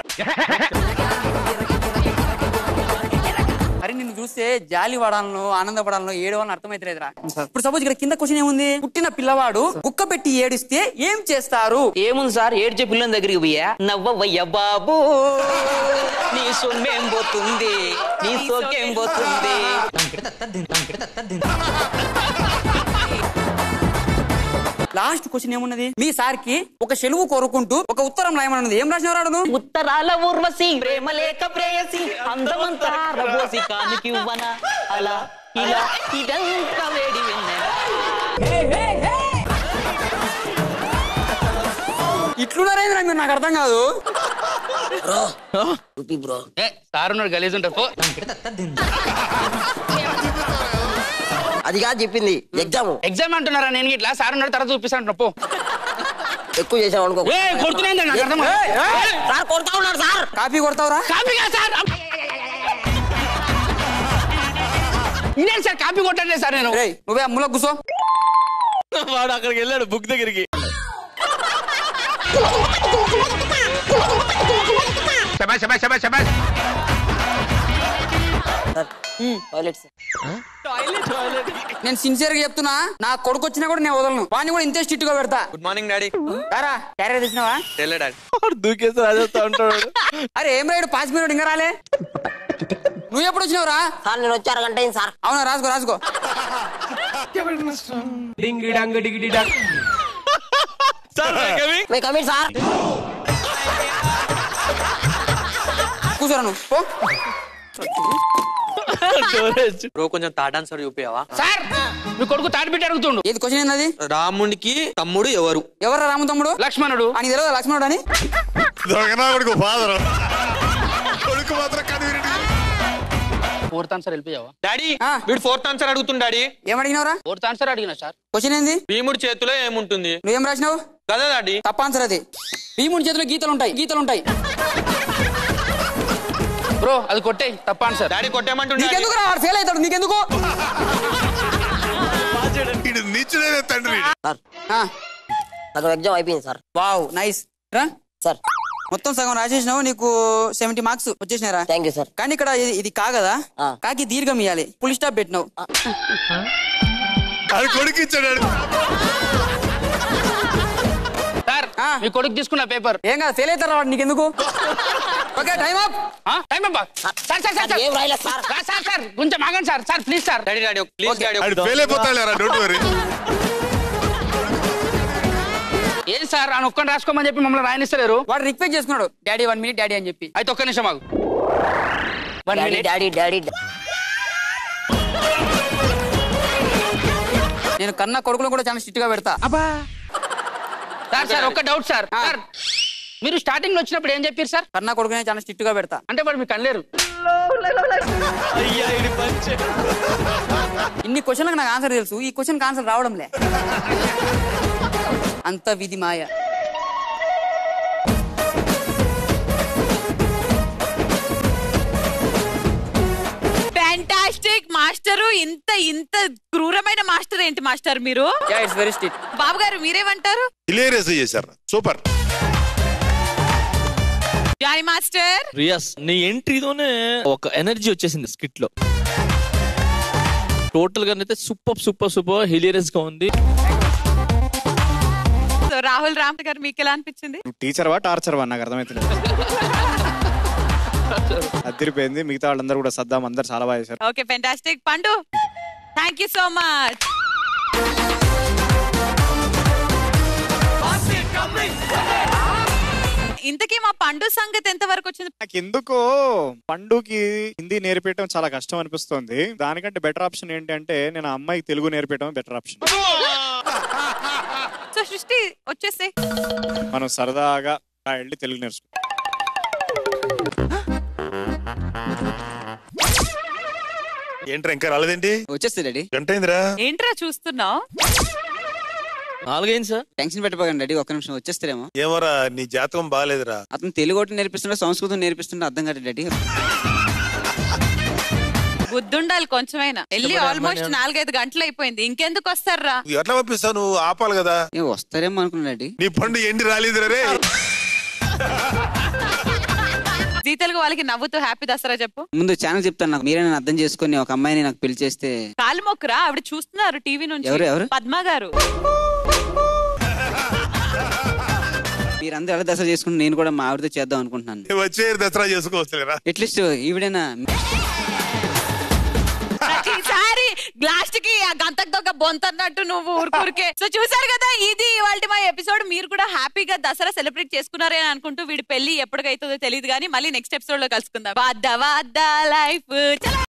అరే నిన్ను చూస్తే జాలి పడాలను ఆనందపడాలను ఏడవాలని అర్థమైతలేదురా ఇప్పుడు సపోజ్ ఇక్కడ కింద క్వశ్చన్ ఏముంది పుట్టిన పిల్లవాడు కుక్క పెట్టి ఏడిస్తే ఏం చేస్తారు ఏముంది సార్ ఏడ్చే పిల్లని దగ్గరికి పోయా నవ్వయ్య బాబు నీ సొమ్మేం పోతుంది నీ సోకేం పోతుంది లాస్ట్ క్వశ్చన్ ఏమున్నది మీ సార్ కి ఒక సెలువు కోరుకుంటూ ఒక ఉత్తరం రాయమన్నది ఏం రాసినవాడు ఉత్తరాల ఊర్వశి ప్రేమ లేక ప్రేయసి అందమంతా రబోసి కానుకివ్వన అలా ఇలా ఇదంతా వేడి ఇట్లున్నారేంద్రా మీరు నాకు అర్థం కాదు బ్రో ఏ సార్ ఉన్నాడు గలీజ్ ఉంటారు పో అది కాదు చెప్పింది ఎగ్జామ్ ఎగ్జామ్ అంటున్నారా నేను ఇట్లా సార్ ఉన్నాడు తర్వాత చూపిస్తాను పో ఎక్కువ చేసాం అనుకో ఏ కొడుతున్నాయి నాకు అర్థం కాదు. సార్ కొడతా ఉన్నాడు సార్ కాపీ కొడతావురా కాపీ కాదు సార్ నేను సార్ కాపీ కొట్టండి సార్ నేను రేయ్ నువ్వే అమ్ములో కూసో వాడు అక్కడికి వెళ్ళాడు బుక్ దగ్గరికి శబాష్ శబాష్ శబాష్ శబాష్ టాయిలెట్ నేను సిన్సియర్ గా చెప్తున్నా నా కొడుకు వచ్చినా కూడా నేను వదలను వాడిని కూడా ఇంతే స్ట్రిక్ట్ గా పెడతా గుడ్ మార్నింగ్ డాడీ రారా క్యారియర్ తెచ్చినావా తెల్ల డాడీ దూకేసి రాజేస్తా ఉంటాడు అరే ఏం రాయుడు పాస్ పీరియడ్ ఇంకా రాలే నువ్వు ఎప్పుడు వచ్చినావురా సార్ నేను వచ్చి అరగంట అయింది సార్ అవునా రాసుకో రాసుకో మే కమిట్ సార్ కూర్చోరా నువ్వు పో బ్రో కొంచెం థర్డ్ ఆన్సర్ చూపించావా సార్ మీ కొడుకు తాడిపెట్టి అడుగుతుండు ఏది క్వశ్చన్ ఏంది రామునికి తమ్ముడు ఎవరు ఎవరా రాము తమ్ముడు లక్ష్మణుడు అని తెలియదు లక్ష్మణుడు అని దొంగనాడుకు ఫాదర్ కొడుకు మాత్రం కనివిరి ఫోర్త్ ఆన్సర్ వెళ్ళిపోయావా డాడీ వీడు ఫోర్త్ ఆన్సర్ అడుగుతుంది డాడీ ఏమడిగినావురా ఫోర్త్ ఆన్సర్ అడిగినా సార్ క్వశ్చన్ ఏంది భీముడి చేతిలో ఏముంటుంది నువ్వేం రాసినావు కదా డాడీ తప్ప ఆన్సర్ అది భీముడి చేతిలో గీతలు ఉంటాయి గీతలు ఉంటాయి బ్రో అది కొట్టే తప్ప ఆన్సర్ డాడీ కొట్టేమంటుండే నీకెందుకు రా ఫెయిల్ అవుతాడు నీకెందుకు నీచుడైన తండ్రి ఆ, నాకు ఎగ్జామ్ అయిపోయింది సార్ వావ్ నైస్ రా సార్ మొత్తం సగం రాసేసినావు నీకు సెవెంటీ మార్క్స్ వచ్చేసినారా థ్యాంక్ యూ సార్ కానీ ఇక్కడ ఇది- ఇది కా కదా కాకి దీర్ఘం ఇవ్వాలి ఫుల్ స్టాప్ పెట్టినావు అది కొడుకు ఇచ్చాడు సార్ మీ కొడుకు తీసుకున్న పేపర్ ఏం కాదు ఫెయిల్ అవుతారా వాడు నీకెందుకు ఓకే టైం అప్ టైం అబ్బా సార్ సార్ సార్ ఏం రాయలేదు సార్ సార్ సార్ సార్ కొంచెం ఆగండి sir sir please sir daddy daddy please daddy అది ఫెయిల్ అయిపోతాడు డోంట్ వరీ ఏం సార్ ఆయన ఒక్కని రాసుకోమని చెప్పి మమ్మల్ని రాయనిస్తలేరు వాడు రిక్వెస్ట్ చేసుకున్నాడు డాడీ వన్ మినిట్ డాడీ అని చెప్పి అయితే ఒక్క నిమిషం ఆగు one daddy minute daddy daddy నేను కన్నా కొడుకులు కూడా చాలా స్ట్రిక్ట్ గా పెడతా సార్ సార్ ఒక్క డౌట్ సార్ సార్ మీరు స్టార్టింగ్ లో వచ్చినప్పుడు ఏం చెప్పారు సార్ కన్నా కొడుకునే చాలా స్ట్రిక్ట్ గా పెడతా అంటే వాడు మీకు కనలేరు ఇన్ని క్వశ్చన్లకు నాకు ఆన్సర్ తెలుసు ఈ క్వశ్చన్ ఆన్సర్ రావడంలే అంత విధి మాయ ఫ్యాంటాస్టిక్ మాస్టరు ఇంత ఇంత క్రూరమైన మాస్టర్ ఏంటి మాస్టర్ మీరు ఇట్స్ వెరీ స్ట్రిక్ట్ బాబు గారు మీరేమంటారు హిలేరియస్ చేశారు సూపర్ జాయ్ మాస్టర్ రియాస్ నీ ఎంట్రీతోనే ఒక ఎనర్జీ వచ్చేసింది స్కిట్ లో టోటల్ గా అయితే సూపర్ సూపర్ సూపర్ హిలేరియస్ గా ఉంది సో రాహుల్ రామ్ గారు మీకు ఎలా అనిపించింది టీచర్ వా టార్చర్ వా నాకు అర్థమవుతుంది అదిరిపోయింది మిగతా వాళ్ళందరూ కూడా సద్దాం అందరు చాలా బాగా చేశారు okay fantastic Pandu thank you so much ఇంతకీ మా పండు సంగతి ఎంత వరకు వచ్చింది నాకు ఎందుకో పండుకి హిందీ నేర్పించడం చాలా కష్టం అనిపిస్తుంది దానికంటే బెటర్ ఆప్షన్ ఏంటంటే నేను ఆ అమ్మాయికి తెలుగు నేర్పించడం బెటర్ ఆప్షన్ సో సృష్టి వచ్చేసి మనం సరదాగా ఆ వెళ్ళి తెలుగు నేర్చుకో ఏంట్రా ఇంకా రాలేదేంటి వచ్చేస్తే డాడీ గంట అయిందిరా ఏంట్రా చూస్తున్నావు నాలుగైంది సార్ టెన్షన్ పెట్టబోకండి డాడీ ఒక్క నిమిషం వచ్చేస్తారేమో ఏమోరా నీ జాతకం బాగాలేదురా అతను తెలుగు ఒకటి నేర్పిస్తుండే సంస్కృతం నేర్పిస్తుండే అర్థం కాదు డాడీ బుద్ధుండాలి కొంచెమైనా వెళ్ళి ఆల్మోస్ట్ నాలుగైదు గంటలు అయిపోయింది ఇంకెందుకు వస్తారా నువ్వు ఎట్లా పంపిస్తావు నువ్వు ఆపాలి కదా వస్తారేమో అనుకున్నా డాడీ నీ పండు ఎండి రాలేదురా రే జీ తెలుగు వాళ్ళకి నవ్వుతూ హ్యాపీ దసరా చెప్పు ముందు ఛానల్ చెప్తాను నాకు మీరే నన్ను అర్థం చేసుకొని ఒక అమ్మాయిని నాకు పెళ్లి చేస్తే కాలు మొక్కురా ఆవిడ చూస్తున్నారు టీవీ నుంచి ఎవరు, ఎవరు? పద్మ గారు మీరందరూ ఎలా దసరా చేసుకుని నేను కూడా మా ఆవిడతో చేద్దాం అనుకుంటున్నాను వచ్చే దసరా చేసుకోవచ్చులేరా అట్లీస్ట్ ఈవిడైనా ప్రతిసారి లాస్ట్ కి ఆ గంతకు దొక్క బొంతన్నట్టు నువ్వు ఊరుకూరికే సో చూసారు కదా ఇది ఇవాళ మా ఎపిసోడ్ మీరు కూడా హ్యాపీగా దసరా సెలబ్రేట్ చేసుకున్నారే అని అనుకుంటూ వీడి పెళ్లి ఎప్పటికైతుందో తెలియదు కానీ మళ్ళీ నెక్స్ట్ ఎపిసోడ్ లో కలుసుకుందాం వద్ద వద్ద లైఫ్